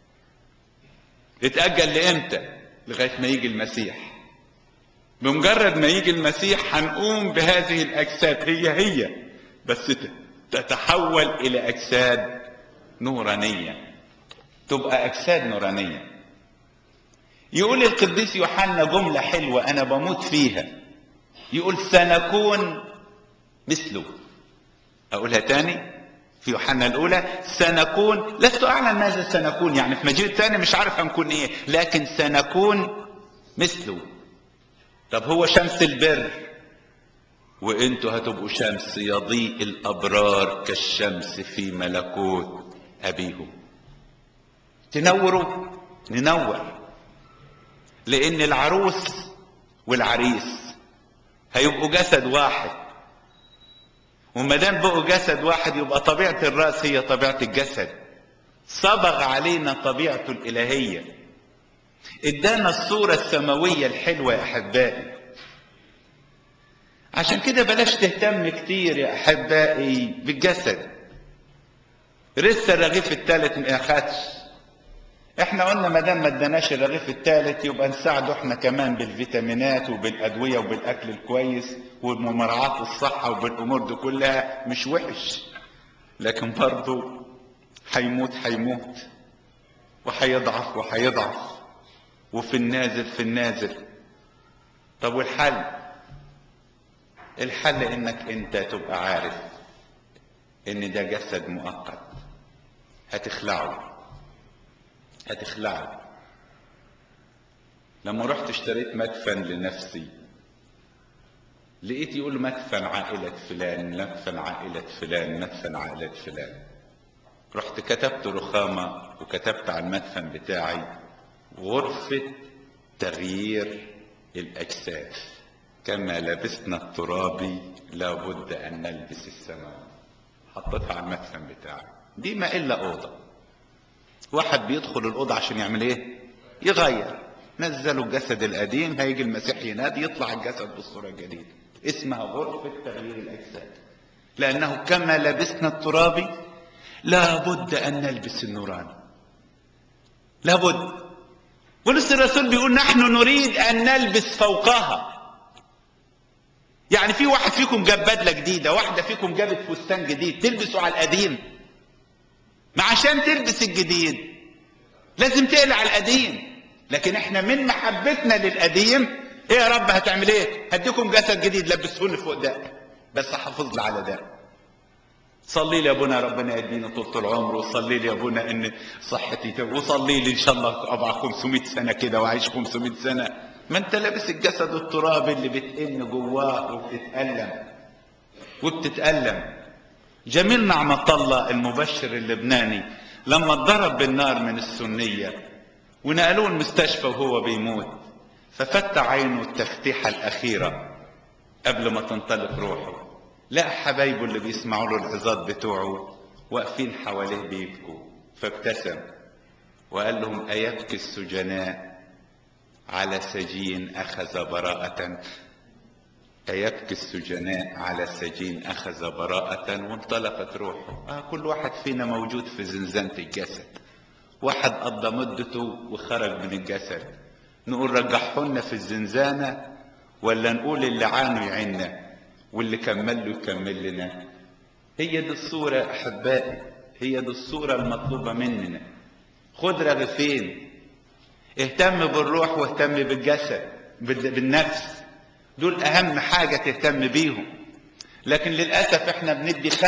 اتأجل لامتى لغاية ما يجي المسيح بمجرد ما يجي المسيح هنقوم بهذه الاجساد هي هي بس تتحول الى اجساد نورانية تبقى اجساد نورانية يقول القديس يوحنا جملة حلوة انا بموت فيها يقول سنكون مثله اقولها تاني في يوحنا الاولى سنكون لست اعلم ماذا سنكون يعني في مجيء الثاني مش عارف هنكون ايه لكن سنكون مثله طب هو شمس البر وانتوا هتبقوا شمس يضيء الابرار كالشمس في ملكوت ابيهم تنوروا ننور لان العروس والعريس هيبقوا جسد واحد وما دام بقوا جسد واحد يبقى طبيعه الراس هي طبيعه الجسد صبغ علينا طبيعته الالهيه ادانا الصوره السماويه الحلوه يا احبائي عشان كده بلاش تهتم كتير يا احبائي بالجسد لسه الرغيف الثالث ما اخدش احنا قلنا ما دام ما اداناش الرغيف الثالث يبقى نساعده احنا كمان بالفيتامينات وبالادويه وبالاكل الكويس وبمراعاه الصحه وبالامور دي كلها مش وحش لكن برضه هيموت هيموت وهيضعف وهيضعف وفي النازل في النازل طب والحل الحل انك انت تبقى عارف ان ده جسد مؤقت هتخلعه هتخلعه لما رحت اشتريت مدفن لنفسي لقيت يقول مدفن عائلة فلان مدفن عائلة فلان مدفن عائلة فلان رحت كتبت رخامة وكتبت على المدفن بتاعي غرفة تغيير الأجساد كما لبسنا الترابي لابد أن نلبس السماء حطيتها على المدفن بتاعي دي ما إلا أوضة واحد بيدخل الأوضة عشان يعمل إيه يغير نزلوا الجسد القديم هيجي المسيح ينادي يطلع الجسد بالصورة الجديدة اسمها غرفة تغيير الأجساد لأنه كما لبسنا الترابي لابد أن نلبس النوراني لابد بولس الرسول بيقول نحن نريد أن نلبس فوقها يعني في واحد فيكم جاب بدلة جديدة واحدة فيكم جابت فستان جديد تلبسوا على القديم ما عشان تلبس الجديد لازم تقلع القديم لكن احنا من محبتنا للقديم ايه يا رب هتعمل ايه هديكم جسد جديد لبسوني فوق ده بس حافظ لي على ده صلي لي يا ابونا ربنا يدينا طول العمر وصلي لي يا ابونا ان صحتي تب... وصلي لي ان شاء الله ابقى 500 سنه كده واعيش 500 سنه ما انت لابس الجسد الترابي اللي بتئن جواه وبتتألم وبتتألم جميل نعمة الله المبشر اللبناني لما اتضرب بالنار من السنية ونقلوه المستشفى وهو بيموت ففتح عينه التفتيحة الأخيرة قبل ما تنطلق روحه لقى حبايبه اللي بيسمعوا له العظات بتوعه واقفين حواليه بيبكوا فابتسم وقال لهم أيبكي السجناء على سجين أخذ براءة أيبكي السجناء على سجين أخذ براءة وانطلقت روحه آه كل واحد فينا موجود في زنزانة الجسد واحد قضى مدته وخرج من الجسد نقول رجحهن في الزنزانة ولا نقول اللي عانوا يعيننا واللي كمل له يكمل لنا هي دي الصورة أحبائي هي دي الصورة المطلوبة مننا خد رغيفين اهتم بالروح واهتم بالجسد بالنفس دول أهم حاجة تهتم بيهم لكن للأسف احنا بندي 95%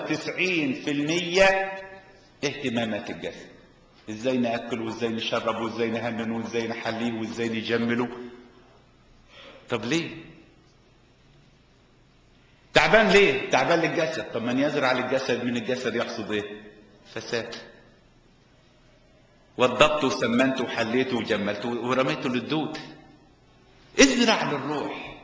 اهتمامات الجسد ازاي ناكل وازاي نشرب وازاي نهنن وازاي نحليه وازاي نجمله طب ليه تعبان ليه تعبان للجسد طب من يزرع للجسد من الجسد يحصد ايه فساد وضبته وسمنته وحليته وجملته ورميته للدود ازرع للروح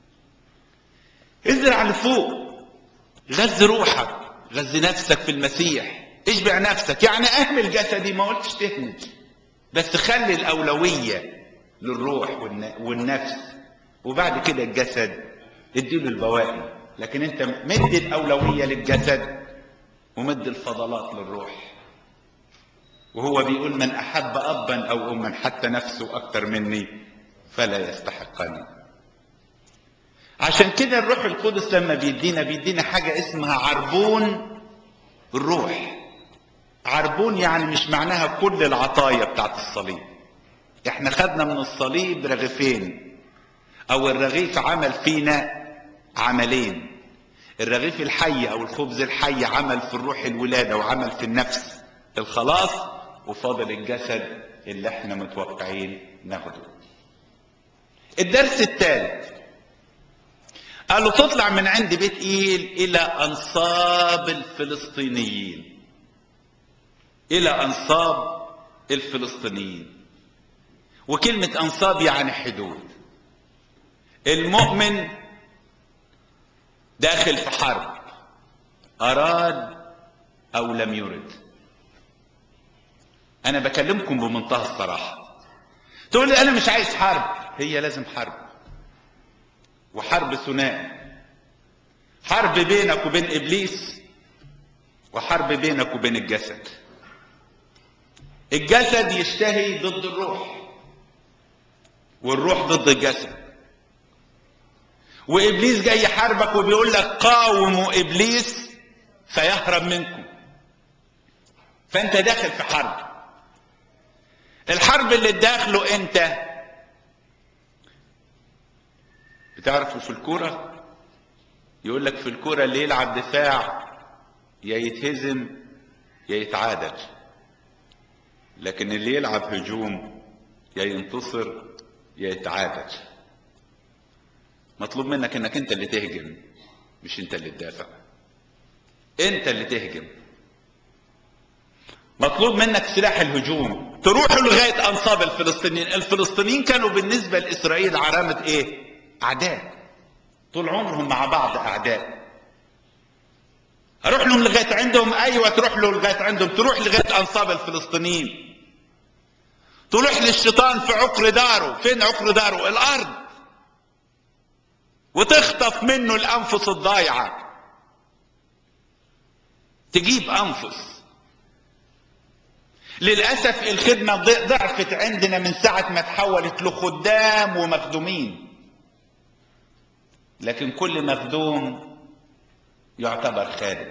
ازرع لفوق غذي روحك غذي نفسك في المسيح اشبع نفسك يعني اهمل جسدي ما قلتش تهمل بس خلي الاولويه للروح والنفس وبعد كده الجسد اديله البواقي لكن انت مد الاولويه للجسد ومد الفضلات للروح وهو بيقول من احب ابا او اما حتى نفسه اكتر مني فلا يستحقني عشان كده الروح القدس لما بيدينا بيدينا حاجه اسمها عربون الروح عربون يعني مش معناها كل العطايا بتاعت الصليب احنا خدنا من الصليب رغيفين او الرغيف عمل فينا عملين الرغيف الحي او الخبز الحي عمل في الروح الولادة وعمل في النفس الخلاص وفاضل الجسد اللي احنا متوقعين ناخده الدرس الثالث قالوا تطلع من عند بيت ايل الى انصاب الفلسطينيين الى انصاب الفلسطينيين وكلمة انصاب يعني حدود المؤمن داخل في حرب اراد او لم يرد انا بكلمكم بمنتهى الصراحة تقول لي انا مش عايز حرب هي لازم حرب وحرب ثنائي حرب بينك وبين ابليس وحرب بينك وبين الجسد الجسد يشتهي ضد الروح والروح ضد الجسد وابليس جاي يحاربك وبيقول لك قاوموا ابليس فيهرب منكم فانت داخل في حرب الحرب اللي داخله انت بتعرفوا في الكوره يقول لك في الكوره اللي يلعب دفاع يا يتهزم يا يتعادل لكن اللي يلعب هجوم يا ينتصر يا يتعادل مطلوب منك انك انت اللي تهجم مش انت اللي تدافع انت اللي تهجم مطلوب منك سلاح الهجوم تروحوا لغاية انصاب الفلسطينيين الفلسطينيين كانوا بالنسبة لاسرائيل علامة ايه اعداء طول عمرهم مع بعض اعداء اروح لهم لغاية عندهم ايوه تروح له لغاية عندهم تروح لغاية انصاب الفلسطينيين تروح للشيطان في عقر داره فين عقر داره الارض وتخطف منه الانفس الضايعه تجيب انفس للاسف الخدمه ضعفت عندنا من ساعه ما تحولت لخدام ومخدومين لكن كل مخدوم يعتبر خادم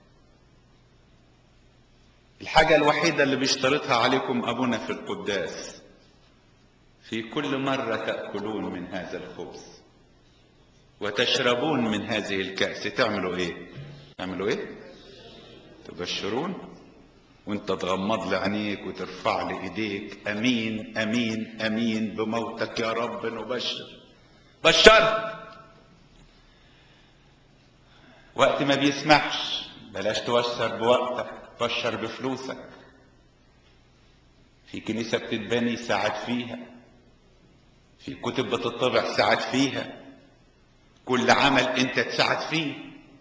الحاجه الوحيده اللي بيشترطها عليكم ابونا في القداس في كل مره تاكلون من هذا الخبز وتشربون من هذه الكأس تعملوا ايه تعملوا ايه تبشرون وانت تغمض لي عينيك وترفع لي ايديك امين امين امين بموتك يا رب نبشر بشر وقت ما بيسمحش بلاش توشر بوقتك بشر بفلوسك في كنيسة بتتبني ساعد فيها في كتب بتطبع ساعد فيها كل عمل انت تساعد فيه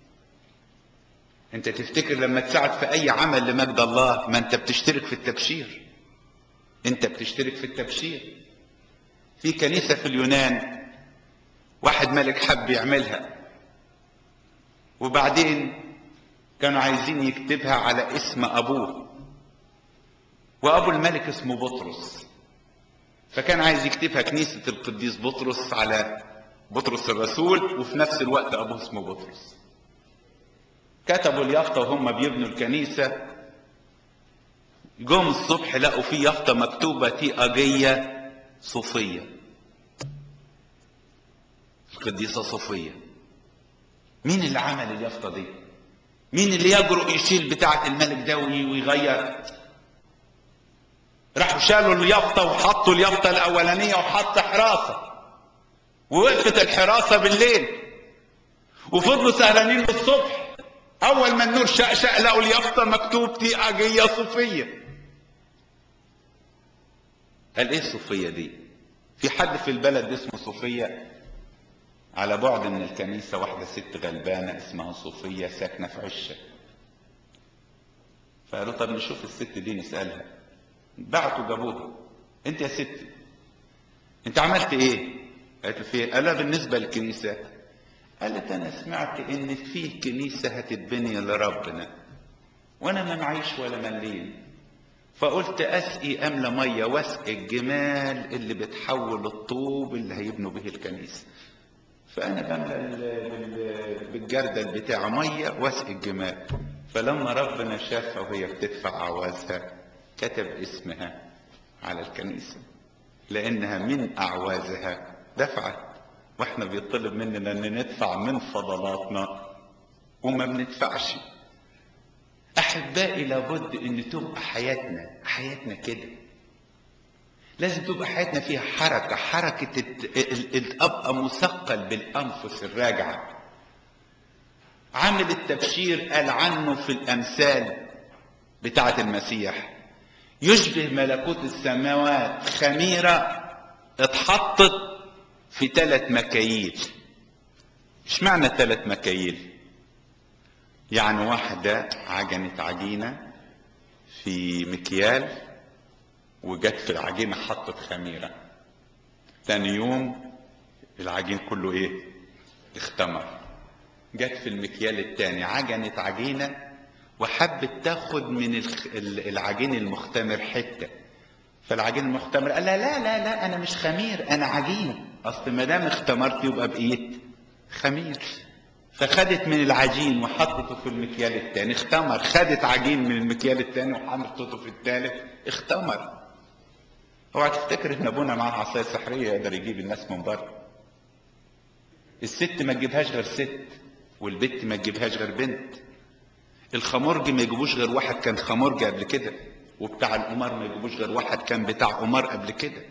انت تفتكر لما تساعد في اي عمل لمجد الله ما انت بتشترك في التبشير انت بتشترك في التبشير في كنيسة في اليونان واحد ملك حب يعملها وبعدين كانوا عايزين يكتبها على اسم ابوه وابو الملك اسمه بطرس فكان عايز يكتبها كنيسة القديس بطرس على بطرس الرسول وفي نفس الوقت أبوه اسمه بطرس كتبوا اليافطة وهم بيبنوا الكنيسة جم الصبح لقوا في يافطة مكتوبة تي أجية صوفية القديسة صوفية مين اللي عمل اليافطة دي مين اللي يجرؤ يشيل بتاعة الملك ده ويغير راحوا شالوا اليافطة وحطوا اليافطة الأولانية وحط حراسة ووقفت الحراسة بالليل وفضلوا سهرانين للصبح أول ما النور شقشق لقوا اليافطة مكتوب تي أجية صوفية قال إيه الصوفية دي؟ في حد في البلد اسمه صوفية على بعد من الكنيسة واحدة ست غلبانة اسمها صوفية ساكنة في عشة فقالوا طب نشوف الست دي نسألها بعتوا جابوها انت يا ستي انت عملت ايه قالت له في قال لها بالنسبة للكنيسة قالت انا سمعت ان في كنيسة هتتبني لربنا وانا ما معيش ولا مليم فقلت اسقي املى ميه واسقي الجمال اللي بتحول الطوب اللي هيبنوا به الكنيسه فانا بملى بالجردل بتاع ميه واسقي الجمال فلما ربنا شافها وهي بتدفع اعوازها كتب اسمها على الكنيسه لانها من اعوازها دفعت واحنا بيطلب مننا ان ندفع من فضلاتنا وما بندفعش احبائي لابد ان تبقى حياتنا حياتنا كده لازم تبقى حياتنا فيها حركة حركة ابقى مثقل بالانفس الراجعة عامل التبشير قال عنه في الامثال بتاعة المسيح يشبه ملكوت السماوات خميرة اتحطت في ثلاث مكاييل اشمعنى ثلاث مكاييل يعني واحدة عجنت عجينة في مكيال وجت في العجينة حطت خميرة تاني يوم العجين كله ايه اختمر جت في المكيال التاني عجنت عجينة وحبت تاخد من العجين المختمر حتة فالعجين المختمر قال لا لا لا لا انا مش خمير انا عجين اصل ما دام اختمرت يبقى بقيت خمير فخدت من العجين وحطته في المكيال التاني اختمر خدت عجين من المكيال التاني وحطته في التالت اختمر اوعى تفتكر ان ابونا معاه عصايه سحريه يقدر يجيب الناس من بره الست ما تجيبهاش غير ست والبت ما تجيبهاش غير بنت الخمرج ما يجيبوش غير واحد كان خمرج قبل كده وبتاع القمار ما يجيبوش غير واحد كان بتاع قمار قبل كده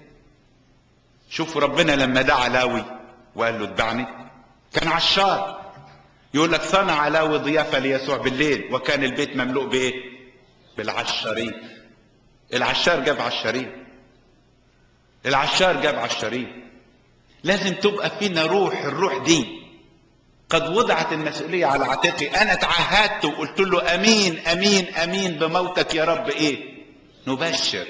شوفوا ربنا لما دعا لاوي وقال له اتبعني كان عشار يقول لك صنع لاوي ضيافه ليسوع بالليل وكان البيت مملوء بايه بالعشارين العشار جاب عشارين العشار جاب عشارين لازم تبقى فينا روح الروح دي قد وضعت المسؤولية على عاتقي أنا تعهدت وقلت له أمين أمين أمين بموتك يا رب إيه نبشر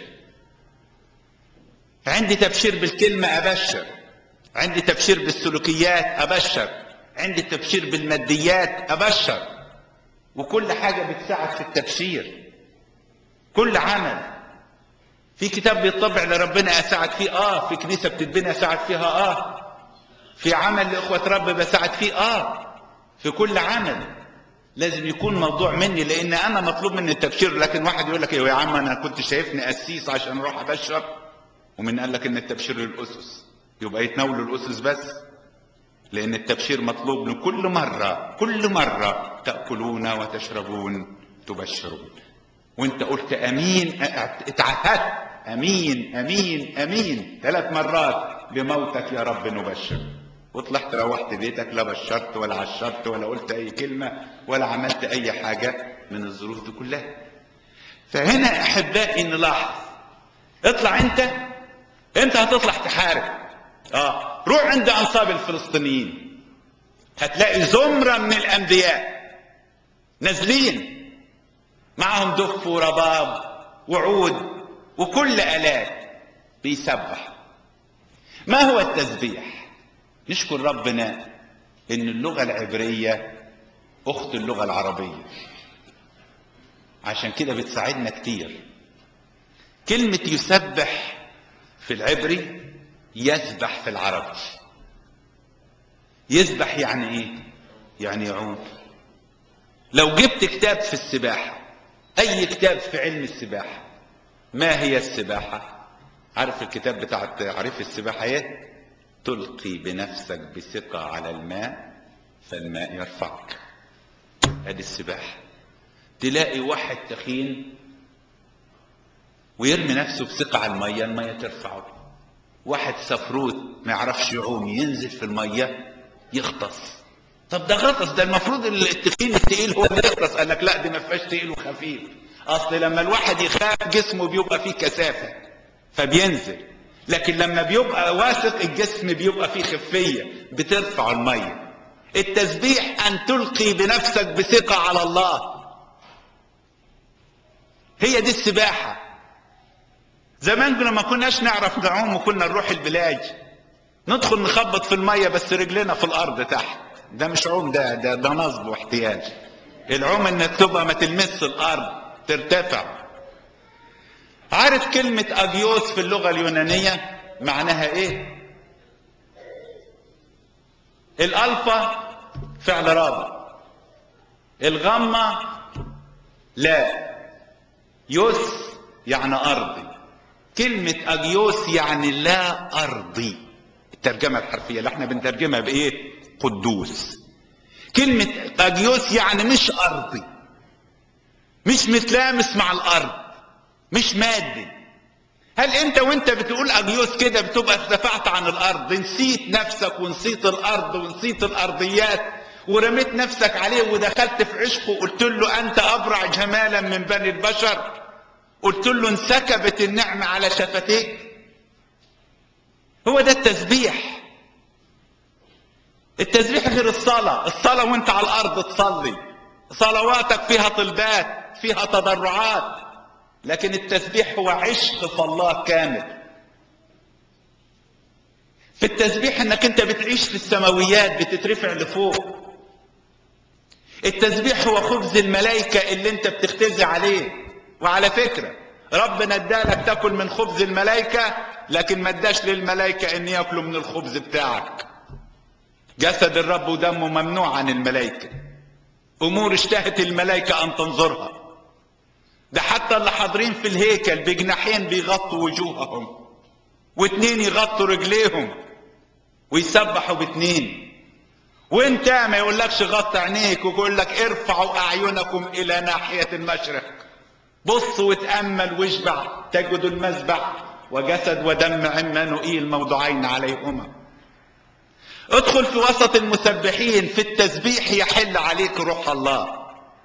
عندي تبشير بالكلمة أبشر عندي تبشير بالسلوكيات أبشر عندي تبشير بالماديات أبشر وكل حاجة بتساعد في التبشير كل عمل في كتاب بيطبع لربنا اساعد فيه اه في كنيسه بتتبني اساعد فيها اه في عمل لاخوه رب بساعد فيه اه في كل عمل لازم يكون موضوع مني لان انا مطلوب مني التبشير لكن واحد يقول لك يا عم انا كنت شايفني قسيس عشان اروح ابشر ومن قال لك ان التبشير للاسس يبقى يتناولوا الاسس بس لان التبشير مطلوب لكل مره كل مره تاكلون وتشربون تبشرون وانت قلت امين اتعهدت امين امين امين ثلاث مرات بموتك يا رب نبشر وطلعت روحت بيتك لا بشرت ولا عشرت ولا قلت اي كلمه ولا عملت اي حاجه من الظروف دي كلها فهنا احبائي نلاحظ اطلع انت انت هتطلع تحارب اه روح عند انصاب الفلسطينيين هتلاقي زمره من الانبياء نازلين معهم دف ورباب وعود وكل آلات بيسبح ما هو التسبيح نشكر ربنا ان اللغة العبرية اخت اللغة العربية عشان كده بتساعدنا كتير كلمة يسبح في العبري يسبح في العربي يسبح يعني ايه يعني يعوم لو جبت كتاب في السباحة اي كتاب في علم السباحة ما هي السباحة عارف الكتاب بتاع تعريف السباحة ايه تلقي بنفسك بثقة على الماء فالماء يرفعك ادي السباحة تلاقي واحد تخين ويرمي نفسه بثقة على المية المية ترفعه واحد سفروت ما يعرفش يعوم ينزل في المية يغطس طب ده غطس ده المفروض التخين التقيل هو اللي يغطس قال لك لا دي ما فيهاش تقيل وخفيف اصل لما الواحد يخاف جسمه بيبقى فيه كثافة فبينزل لكن لما بيبقى واثق الجسم بيبقى فيه خفية بترفع المية التسبيح ان تلقي بنفسك بثقة على الله هي دي السباحة زمان كنا ما كناش نعرف نعوم وكنا نروح البلاج ندخل نخبط في المية بس رجلنا في الارض تحت ده مش عوم ده ده, ده نصب واحتياج العوم انك تبقى ما تلمس الارض ترتفع عارف كلمة اجيوس في اللغة اليونانية معناها ايه الالفا فعل رابع الغمة لا يوس يعني ارضي كلمة اجيوس يعني لا ارضي الترجمة الحرفية اللي احنا بنترجمها بايه قدوس كلمة اجيوس يعني مش ارضي مش متلامس مع الارض مش مادي هل انت وانت بتقول اجيوس كده بتبقى ارتفعت عن الارض نسيت نفسك ونسيت الارض ونسيت الارضيات ورميت نفسك عليه ودخلت في عشقه وقلت له انت ابرع جمالا من بني البشر قلت له انسكبت النعمة على شفتيك هو ده التسبيح التسبيح غير الصلاة الصلاة وانت على الارض تصلي صلواتك فيها طلبات فيها تضرعات لكن التسبيح هو عشق في الله كامل في التسبيح انك انت بتعيش في السماويات بتترفع لفوق التسبيح هو خبز الملائكة اللي انت بتختزي عليه وعلى فكرة ربنا ادالك تاكل من خبز الملائكة لكن ما اداش للملائكة ان ياكلوا من الخبز بتاعك جسد الرب ودمه ممنوع عن الملائكة امور اشتهت الملائكة ان تنظرها ده حتى اللي حاضرين في الهيكل بجناحين بيغطوا وجوههم واتنين يغطوا رجليهم ويسبحوا باتنين وانت ما يقولكش غط عينيك ويقول لك ارفعوا اعينكم الى ناحية المشرق بص وتأمل واشبع تجد المذبح وجسد ودم عمانوئيل موضوعين عليهما ادخل في وسط المسبحين في التسبيح يحل عليك روح الله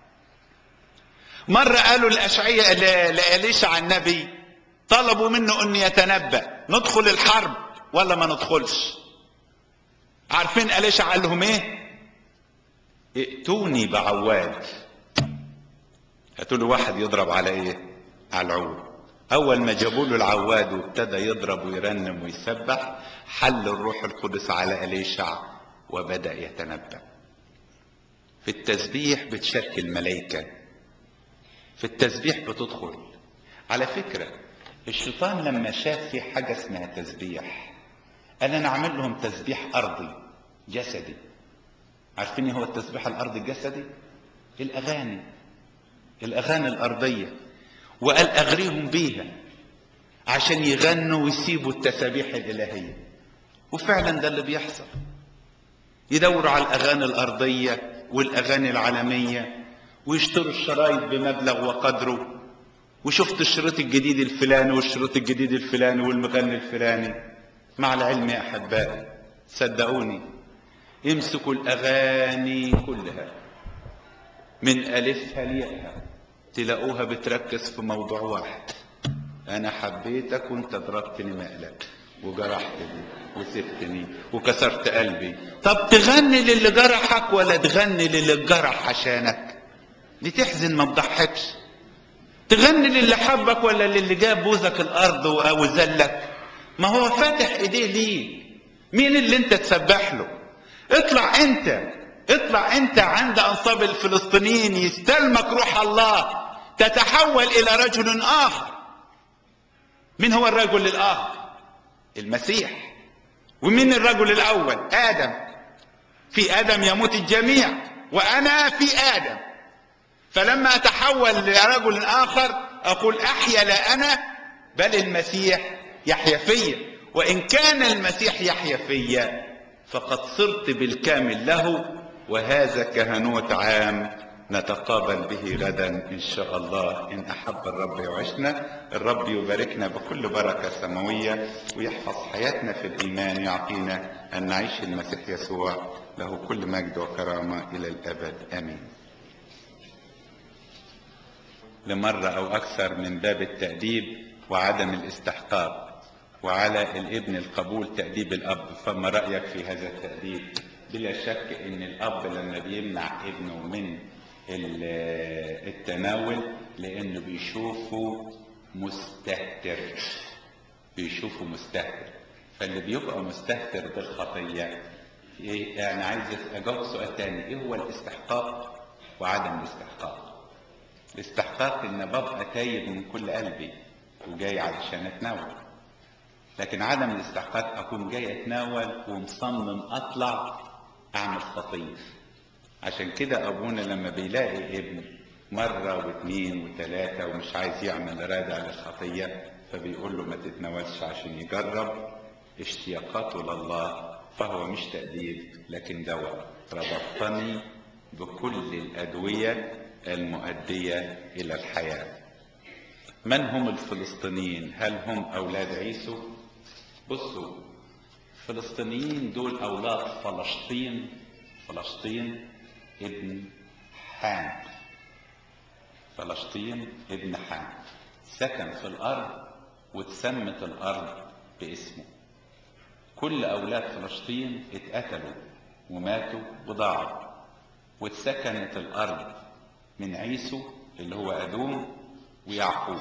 مرة قالوا الأشعية لأليشع النبي طلبوا منه أن يتنبأ ندخل الحرب ولا ما ندخلش عارفين أليشع قال لهم ايه ائتوني بعواد هاتوا له واحد يضرب على ايه على العود اول ما جابوا له العواد وابتدى يضرب ويرنم ويسبح حل الروح القدس على اليشع وبدا يتنبأ في التسبيح بتشارك الملائكه في التسبيح بتدخل على فكره الشيطان لما شاف في حاجه اسمها تسبيح قال انا اعمل لهم تسبيح ارضي جسدي عارفين هو التسبيح الارضي الجسدي الاغاني الاغاني الارضيه وقال اغريهم بيها عشان يغنوا ويسيبوا التسابيح الالهيه وفعلا ده اللي بيحصل يدوروا على الاغاني الارضيه والاغاني العالميه ويشتروا الشرايط بمبلغ وقدره وشفت الشريط الجديد الفلاني والشريط الجديد الفلاني والمغني الفلاني مع العلم يا احبائي صدقوني امسكوا الاغاني كلها من الفها لياءها تلاقوها بتركز في موضوع واحد انا حبيتك وانت ضربتني مقلب وجرحتني وسبتني وكسرت قلبي طب تغني للي جرحك ولا تغني للي جرح عشانك دي تحزن ما تضحكش تغني للي حبك ولا للي جاب بوزك الارض وذلك ما هو فاتح ايديه ليه مين اللي انت تسبح له اطلع انت اطلع انت عند انصاب الفلسطينيين يستلمك روح الله تتحول الى رجل اخر من هو الرجل الاخر المسيح ومين الرجل الاول ادم في ادم يموت الجميع وانا في ادم فلما اتحول لرجل اخر اقول احيا لا انا بل المسيح يحيا فيا وان كان المسيح يحيا فيا فقد صرت بالكامل له وهذا كهنوت عام نتقابل به غدا ان شاء الله ان احب الرب يعيشنا الرب يباركنا بكل بركه سماويه ويحفظ حياتنا في الايمان يعطينا ان نعيش المسيح يسوع له كل مجد وكرامه الى الابد امين لمره او اكثر من باب التاديب وعدم الاستحقاق وعلى الابن القبول تاديب الاب فما رايك في هذا التاديب بلا شك ان الاب لما بيمنع ابنه من التناول لانه بيشوفه مستهتر بيشوفه مستهتر فاللي بيبقى مستهتر بالخطيه ايه انا عايز اجاوب سؤال تاني ايه هو الاستحقاق وعدم الاستحقاق الاستحقاق ان ببقى تايب من كل قلبي وجاي علشان اتناول لكن عدم الاستحقاق اكون جاي اتناول ومصمم اطلع اعمل خطيه عشان كده ابونا لما بيلاقي ابن مرة واثنين وثلاثة ومش عايز يعمل رادع للخطية فبيقول له ما تتناولش عشان يجرب اشتياقاته لله فهو مش تأديب لكن دواء ربطني بكل الأدوية المؤدية إلى الحياة من هم الفلسطينيين هل هم أولاد عيسو بصوا الفلسطينيين دول أولاد فلسطين فلسطين ابن حام فلسطين ابن حام سكن في الأرض واتسمت الأرض باسمه كل أولاد فلسطين اتقتلوا وماتوا وضاعوا واتسكنت الأرض من عيسو اللي هو أدوم ويعقوب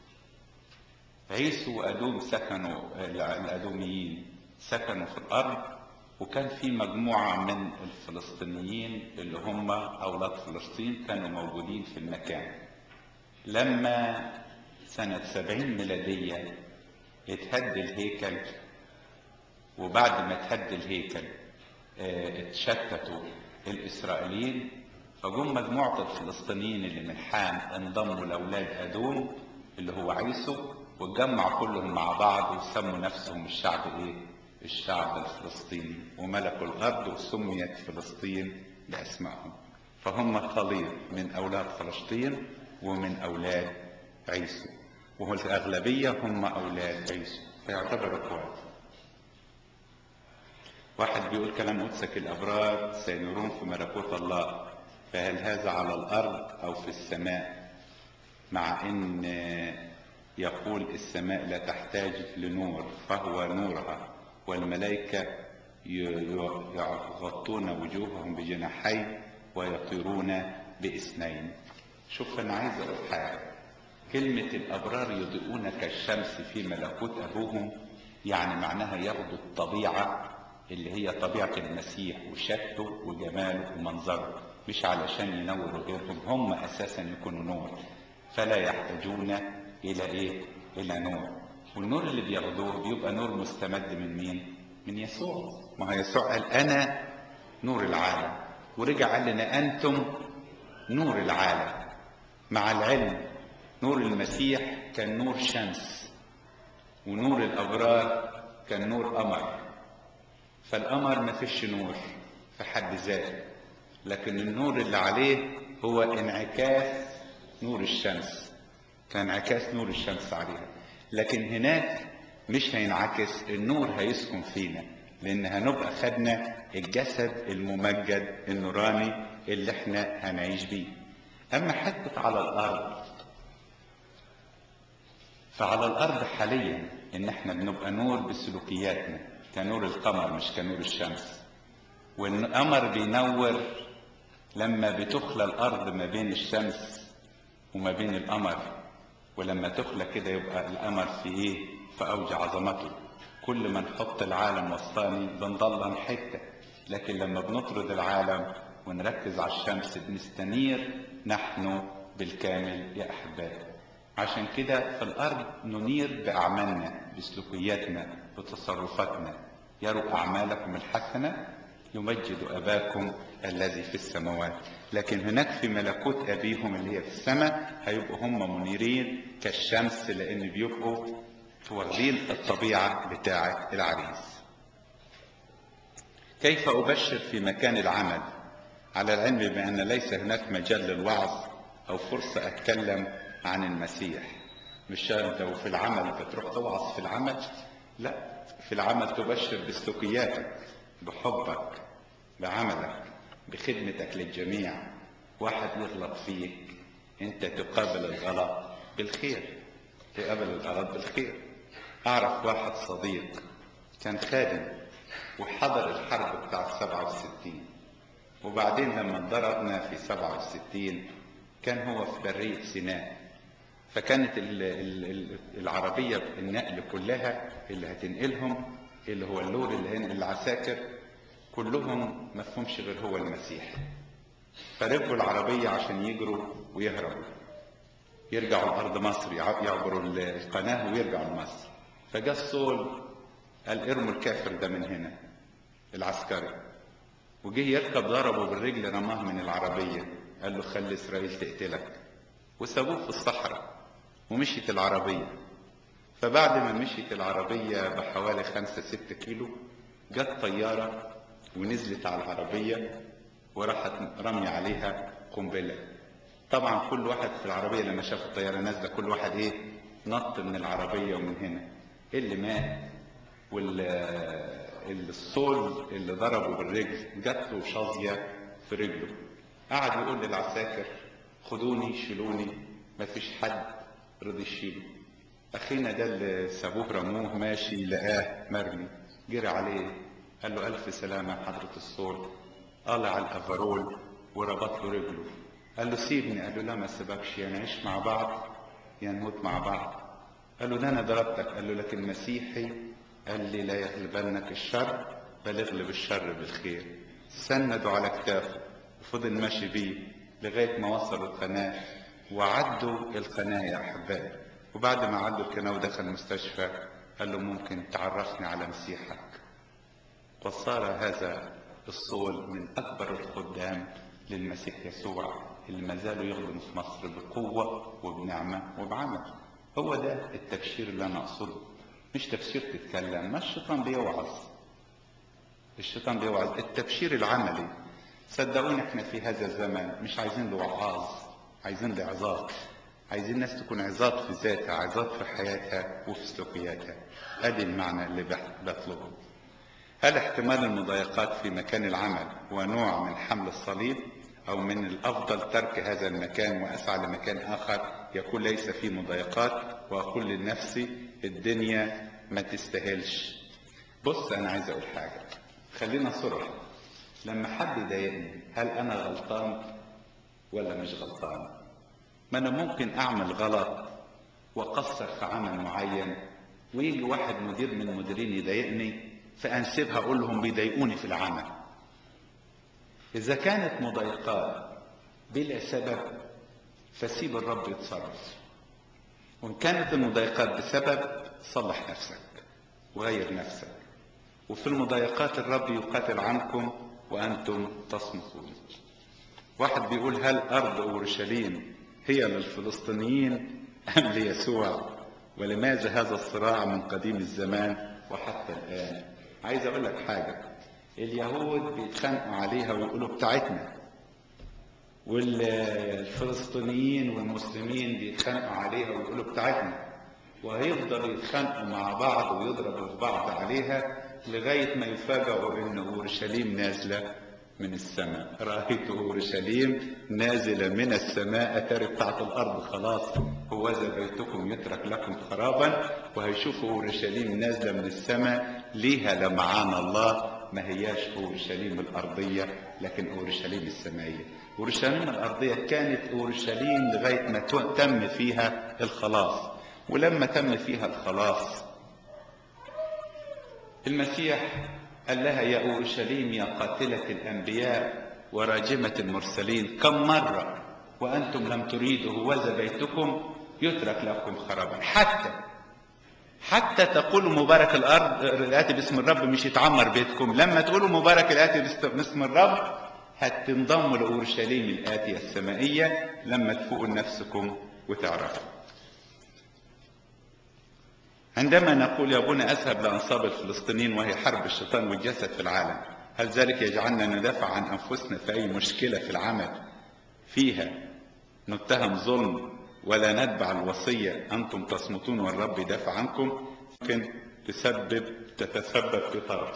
عيسو وأدوم سكنوا الأدوميين سكنوا في الأرض وكان في مجموعة من الفلسطينيين اللي هم أولاد فلسطين كانوا موجودين في المكان لما سنة سبعين ميلادية اتهد الهيكل وبعد ما اتهد الهيكل اه اتشتتوا الإسرائيليين فجم مجموعة الفلسطينيين اللي من حام انضموا لأولاد أدوم اللي هو عيسو واتجمعوا كلهم مع بعض وسموا نفسهم الشعب ايه؟ الشعب الفلسطيني وملكوا الأرض وسميت فلسطين بأسمائهم فهم خليط من أولاد فلسطين ومن أولاد عيسو وهو الأغلبية هم أولاد عيسو فيعتبر إخوات واحد بيقول كلام قدسك الأبرار سينورون في ملكوت الله فهل هذا على الأرض أو في السماء مع أن يقول السماء لا تحتاج لنور فهو نورها والملائكة يغطون وجوههم بجناحين ويطيرون باثنين شوف أنا عايز أقول حاجة كلمة الأبرار يضيئون كالشمس في ملكوت أبوهم يعني معناها ياخدوا الطبيعة اللي هي طبيعة المسيح وشكله وجماله ومنظره مش علشان ينوروا غيرهم هم أساسا يكونوا نور فلا يحتاجون إلى إيه؟ إلى نور والنور اللي بياخدوه بيبقى نور مستمد من مين؟ من يسوع ما هو يسوع قال أنا نور العالم ورجع قال لنا أنتم نور العالم مع العلم نور المسيح كان نور شمس ونور الأبرار كان نور قمر فالقمر ما فيش نور في حد ذاته لكن النور اللي عليه هو انعكاس نور الشمس كان انعكاس نور الشمس عليها لكن هناك مش هينعكس النور هيسكن فينا لان هنبقى خدنا الجسد الممجد النوراني اللي احنا هنعيش بيه اما حتة على الارض فعلى الارض حاليا ان احنا بنبقى نور بسلوكياتنا كنور القمر مش كنور الشمس والقمر بينور لما بتخلى الارض ما بين الشمس وما بين القمر ولما تخلى كده يبقى القمر في ايه في اوج عظمته كل ما نحط العالم وسطاني بنضلم حته لكن لما بنطرد العالم ونركز على الشمس بنستنير نحن بالكامل يا احبائي عشان كده في الأرض ننير بأعمالنا بسلوكياتنا بتصرفاتنا يروا أعمالكم الحسنة يمجد أباكم الذي في السماوات لكن هناك في ملكوت أبيهم اللي هي في السماء هيبقوا هم منيرين كالشمس لأن بيبقوا واخدين الطبيعة بتاعة العريس كيف أبشر في مكان العمل على العلم بأن ليس هناك مجال للوعظ أو فرصة أتكلم عن المسيح مش لو في العمل بتروح توعظ في العمل لا في العمل تبشر بسلوكياتك بحبك بعملك بخدمتك للجميع واحد يغلط فيك انت تقابل الغلط بالخير تقابل الغلط بالخير اعرف واحد صديق كان خادم وحضر الحرب بتاع 67 وبعدين لما ضربنا في 67 كان هو في برية سيناء فكانت ال ال العربية النقل كلها اللي هتنقلهم اللي هو اللور اللي هينقل العساكر كلهم ما فهمش غير هو المسيح فركبوا العربية عشان يجروا ويهربوا يرجعوا لأرض مصر يعبروا القناة ويرجعوا لمصر فجاء الصول قال ارموا الكافر ده من هنا العسكري وجه يركب ضربه بالرجل رماه من العربية قال له خلي إسرائيل تقتلك وسابوه في الصحراء ومشيت العربية فبعد ما مشيت العربية بحوالي خمسة ستة كيلو جت طيارة ونزلت على العربية وراحت رمي عليها قنبلة طبعا كل واحد في العربية لما شاف الطيارة نازلة كل واحد ايه نط من العربية ومن هنا اللي مات والصول اللي ضربه بالرجل جات له شظية في رجله قعد يقول للعساكر خدوني شيلوني مفيش حد رضي يشيله اخينا ده اللي سابوه رموه ماشي لقاه مرمي جري عليه قال له الف سلامه يا حضره الصول قلع الافرول وربط له رجله قال له سيبني قال له لا ما سيبكش يا نعيش مع بعض يا نموت مع بعض قال له ده انا ضربتك قال له لكن مسيحي قال لي لا يغلبنك الشر بل اغلب الشر بالخير سندوا على كتافه وفضل ماشي بيه لغايه ما وصلوا القناه وعدوا القناه يا احبائي وبعد ما عدوا القناه ودخل المستشفى قال له ممكن تعرفني على مسيحك وصار هذا الصول من اكبر الخدام للمسيح يسوع اللي ما زالوا يخدموا في مصر بقوه وبنعمه وبعمل هو ده التبشير اللي انا اقصده مش تبشير تتكلم ما الشيطان بيوعظ الشيطان بيوعظ التبشير العملي صدقوني احنا في هذا الزمن مش عايزين له وعاظ عايزين له عظات عايزين الناس تكون عظات في ذاتها عظات في حياتها وفي سلوكياتها ادي المعنى اللي بطلبه هل احتمال المضايقات في مكان العمل هو نوع من حمل الصليب او من الافضل ترك هذا المكان واسعى لمكان اخر يكون ليس فيه مضايقات واقول لنفسي الدنيا ما تستاهلش بص انا عايز اقول حاجه خلينا صرح لما حد يضايقني هل انا غلطان ولا مش غلطان ما انا ممكن اعمل غلط واقصر في عمل معين ويجي واحد مدير من المديرين يضايقني فانسبها اقول لهم بيضايقوني في العمل اذا كانت مضايقات بلا سبب فسيب الرب يتصرف وان كانت المضايقات بسبب صلح نفسك وغير نفسك وفي المضايقات الرب يقاتل عنكم وانتم تصمتون واحد بيقول هل ارض اورشليم هي للفلسطينيين ام ليسوع ولماذا هذا الصراع من قديم الزمان وحتى الان عايز اقول لك حاجه اليهود بيتخانقوا عليها ويقولوا بتاعتنا والفلسطينيين والمسلمين بيتخانقوا عليها ويقولوا بتاعتنا وهيفضلوا يتخانقوا مع بعض ويضربوا في بعض عليها لغاية ما يفاجئوا إن أورشليم نازلة من السماء رأيت أورشليم نازلة من السماء أتاري بتاعت الأرض خلاص هو ذا بيتكم يترك لكم خرابا وهيشوفوا أورشليم نازلة من السماء ليها لمعان الله ما هياش أورشليم الأرضية لكن أورشليم السمائية أورشليم الأرضية كانت أورشليم لغاية ما تم فيها الخلاص ولما تم فيها الخلاص المسيح قال لها يا أورشليم يا قاتلة الأنبياء وراجمة المرسلين كم مرة وأنتم لم تريدوا وذا بيتكم يترك لكم خرابا حتى حتى تقولوا مبارك الارض الاتي باسم الرب مش يتعمر بيتكم لما تقولوا مبارك الاتي باسم الرب هتنضموا لاورشليم الاتيه السمائيه لما تفوقوا لنفسكم وتعرفوا عندما نقول يا ابونا اذهب لانصاب الفلسطينيين وهي حرب الشيطان والجسد في العالم هل ذلك يجعلنا ندافع عن انفسنا في اي مشكله في العمل فيها نتهم ظلم ولا نتبع الوصيه انتم تصمتون والرب يدافع عنكم ممكن تسبب تتسبب في طرد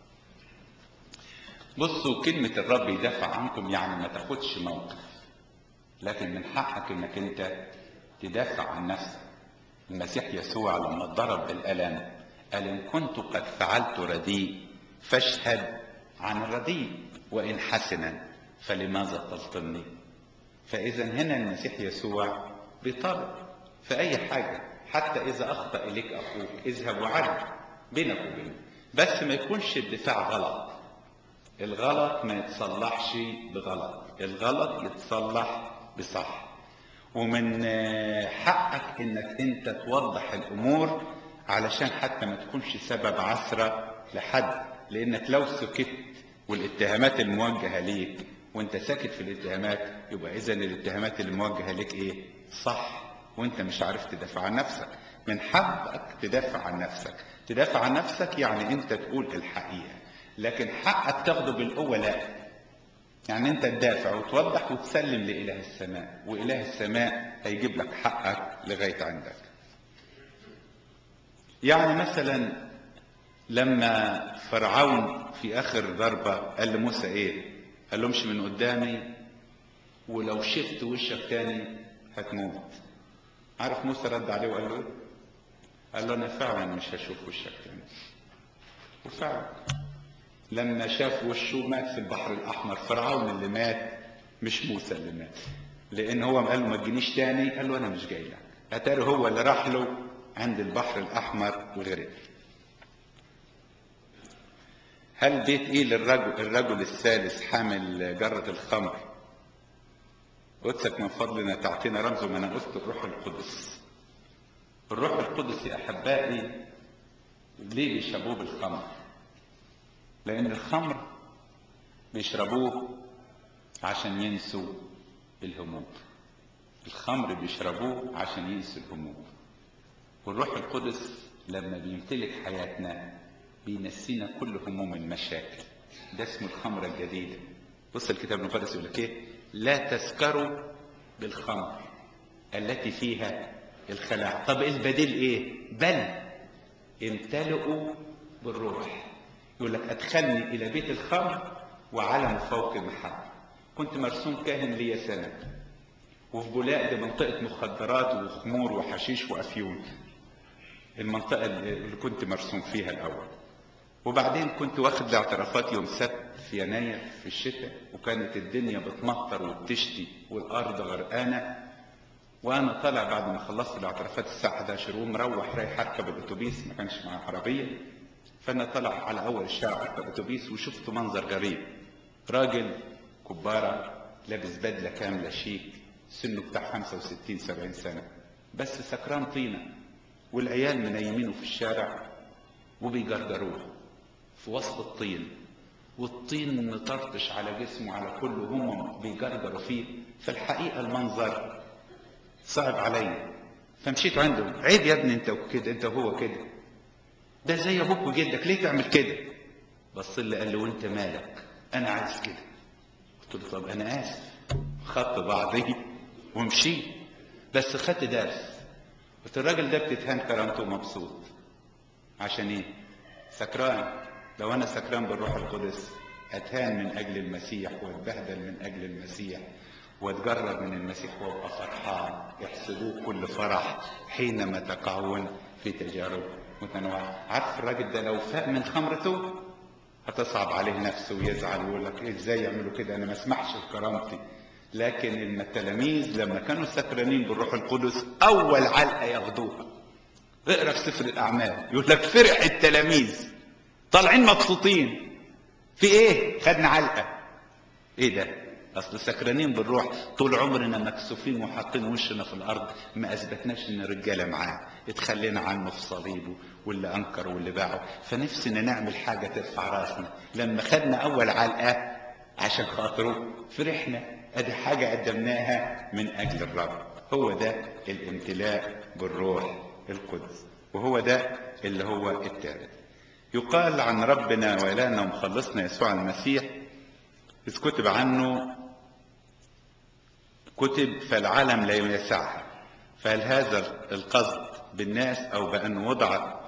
بصوا كلمة الرب يدافع عنكم يعني ما تاخدش موقف لكن من حقك انك انت تدافع عن نفسك المسيح يسوع لما ضرب بالألم قال إن كنت قد فعلت رديء فاشهد عن الرديء وإن حسنا فلماذا تلطمني فإذا هنا المسيح يسوع بيطالب في أي حاجة حتى إذا أخطأ إليك أخوك اذهب وعد بينك وبينه بس ما يكونش الدفاع غلط الغلط ما يتصلحش بغلط الغلط يتصلح بصح ومن حقك انك انت توضح الامور علشان حتى ما تكونش سبب عثرة لحد لانك لو سكت والاتهامات الموجهة ليك وانت ساكت في الاتهامات يبقى اذا الاتهامات الموجهة ليك ايه صح وانت مش عارف تدافع عن نفسك من حقك تدافع عن نفسك تدافع عن نفسك يعني انت تقول الحقيقة لكن حقك تاخده بالقوة لا يعني انت تدافع وتوضح وتسلم لإله السماء وإله السماء هيجيب لك حقك لغاية عندك يعني مثلا لما فرعون في آخر ضربة قال لموسى إيه قال له امشي من قدامي ولو شفت وشك تاني هتموت عارف موسى رد عليه وقال له قال له أنا فعلا مش هشوف وشك تاني وفعلا لما شاف وشه مات في البحر الأحمر فرعون اللي مات مش موسى اللي مات لأن هو قال له ما تجينيش تاني قال له أنا مش جاي لك أتاري هو اللي راح له عند البحر الأحمر وغرق هل بيت إيه للرجل الرجل الثالث حامل جرة الخمر قدسك من فضلنا تعطينا رمز ما أنا قلت الروح القدس الروح القدس يا أحبائي ليه بيشربوه بالخمر لأن الخمر بيشربوه عشان ينسوا الهموم الخمر بيشربوه عشان ينسوا الهموم والروح القدس لما بيمتلك حياتنا بينسينا كل هموم المشاكل ده اسمه الخمرة الجديدة بص الكتاب المقدس يقول لك ايه لا تسكروا بالخمر التي فيها الخلاع طب البديل ايه بل امتلئوا بالروح يقول لك أدخلني إلى بيت الخمر وعلم فوق المحبة كنت مرسوم كاهن ليا سنة وفي بولاق دي منطقة مخدرات وخمور وحشيش وأفيون المنطقة اللي كنت مرسوم فيها الأول وبعدين كنت واخد الاعترافات يوم سبت في يناير في الشتاء وكانت الدنيا بتمطر وبتشتي والأرض غرقانة وأنا طالع بعد ما خلصت الاعترافات الساعة 11 ومروح رايح أركب الأتوبيس ما كانش معايا عربية فانا طلع على اول الشارع اركب اتوبيس وشفت منظر غريب راجل كبارة لابس بدلة كاملة شيك سنه بتاع 65 70 سنة بس سكران طينة والعيال منيمينه في الشارع وبيجرجروه في وسط الطين والطين مطرطش على جسمه على كله هم بيجرجروا فيه فالحقيقة المنظر صعب عليا فمشيت عنده عيب يا ابني انت وكده انت وهو كده ده زي ابوك وجدك ليه تعمل كده بص اللي قال له وانت مالك انا عايز كده قلت له طب انا اسف خدت بعضي ومشيت بس خدت درس قلت الراجل ده بتتهان كرامته ومبسوط عشان ايه سكران لو انا سكران بالروح القدس اتهان من اجل المسيح واتبهدل من اجل المسيح واتجرب من المسيح وابقى فرحان يحسبوه كل فرح حينما تقعون في تجارب متنوعة عارف الراجل ده لو فاق من خمرته هتصعب عليه نفسه ويزعل ويقول لك إيه ازاي يعملوا كده انا ما اسمحش بكرامتي لكن التلاميذ لما كانوا سكرانين بالروح القدس اول علقه ياخدوها اقرا في سفر الاعمال يقول لك فرح التلاميذ طالعين مبسوطين في ايه خدنا علقه ايه ده اصل سكرانين بالروح طول عمرنا مكسوفين وحاطين وشنا في الارض ما اثبتناش ان الرجاله معاه اتخلينا عنه في صليبه واللي انكر واللي باعه فنفسنا نعمل حاجه ترفع راسنا لما خدنا اول علقه عشان خاطره فرحنا ادي حاجه قدمناها من اجل الرب هو ده الامتلاء بالروح القدس وهو ده اللي هو التالت يقال عن ربنا وإلهنا ومخلصنا يسوع المسيح إذ كتب عنه كتب فالعالم لا يسعها فهل هذا القصد بالناس أو بأن وضعت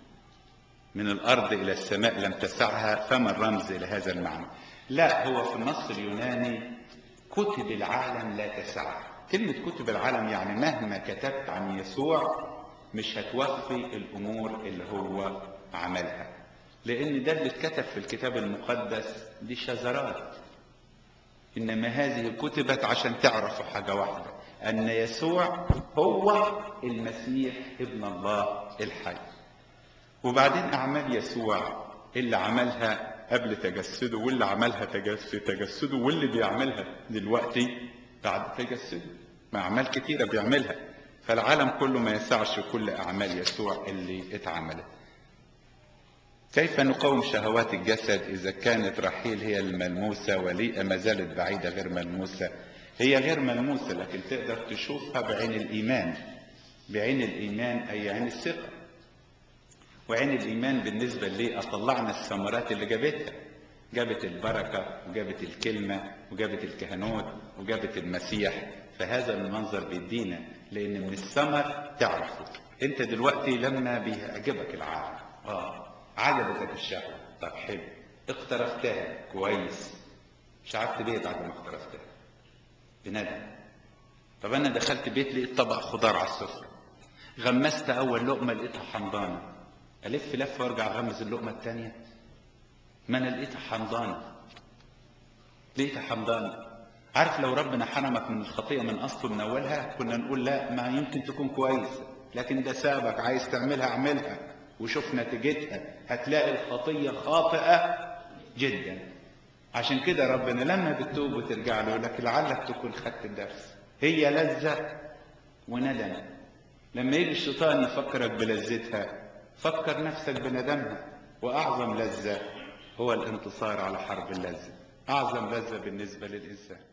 من الأرض إلى السماء لم تسعها فما الرمز إلى هذا المعنى لا هو في النص اليوناني كتب العالم لا تسعها كلمة كتب العالم يعني مهما كتبت عن يسوع مش هتوفي الأمور اللي هو عملها لأن ده اللي اتكتب في الكتاب المقدس دي شذرات إنما هذه كتبت عشان تعرفوا حاجة واحدة أن يسوع هو المسيح ابن الله الحي وبعدين أعمال يسوع اللي عملها قبل تجسده واللي عملها في تجسده واللي بيعملها دلوقتي بعد تجسده ما أعمال كتيرة بيعملها فالعالم كله ما يسعش كل أعمال يسوع اللي اتعملت كيف نقاوم شهوات الجسد إذا كانت رحيل هي الملموسة وليئة ما زالت بعيدة غير ملموسة هي غير ملموسة لكن تقدر تشوفها بعين الإيمان بعين الإيمان أي عين الثقة وعين الإيمان بالنسبة لي أطلعنا الثمرات اللي جابتها جابت البركة وجابت الكلمة وجابت الكهنوت وجابت المسيح فهذا المنظر بيدينا لأن من الثمر تعرفه أنت دلوقتي لما بيعجبك العالم آه عجبتك الشهوة طب حلو اقترفتها كويس مش عارف ليه بعد ما اقترفتها بندم طب انا دخلت بيت لقيت طبق خضار على السفرة غمست اول لقمة لقيتها حمضانة الف لفة وارجع اغمز اللقمة التانية ما انا لقيتها حمضانة لقيتها حمضانة عارف لو ربنا حرمك من الخطيئة من اصله من اولها كنا نقول لا ما يمكن تكون كويس لكن ده سابك عايز تعملها اعملها وشوف نتيجتها هتلاقي الخطية خاطئة جدا عشان كده ربنا لما بتتوب وترجع له يقول لك لعلك تكون خدت الدرس هي لذة وندم لما يجي الشيطان يفكرك بلذتها فكر نفسك بندمها وأعظم لذة هو الانتصار على حرب اللذة أعظم لذة بالنسبة للإنسان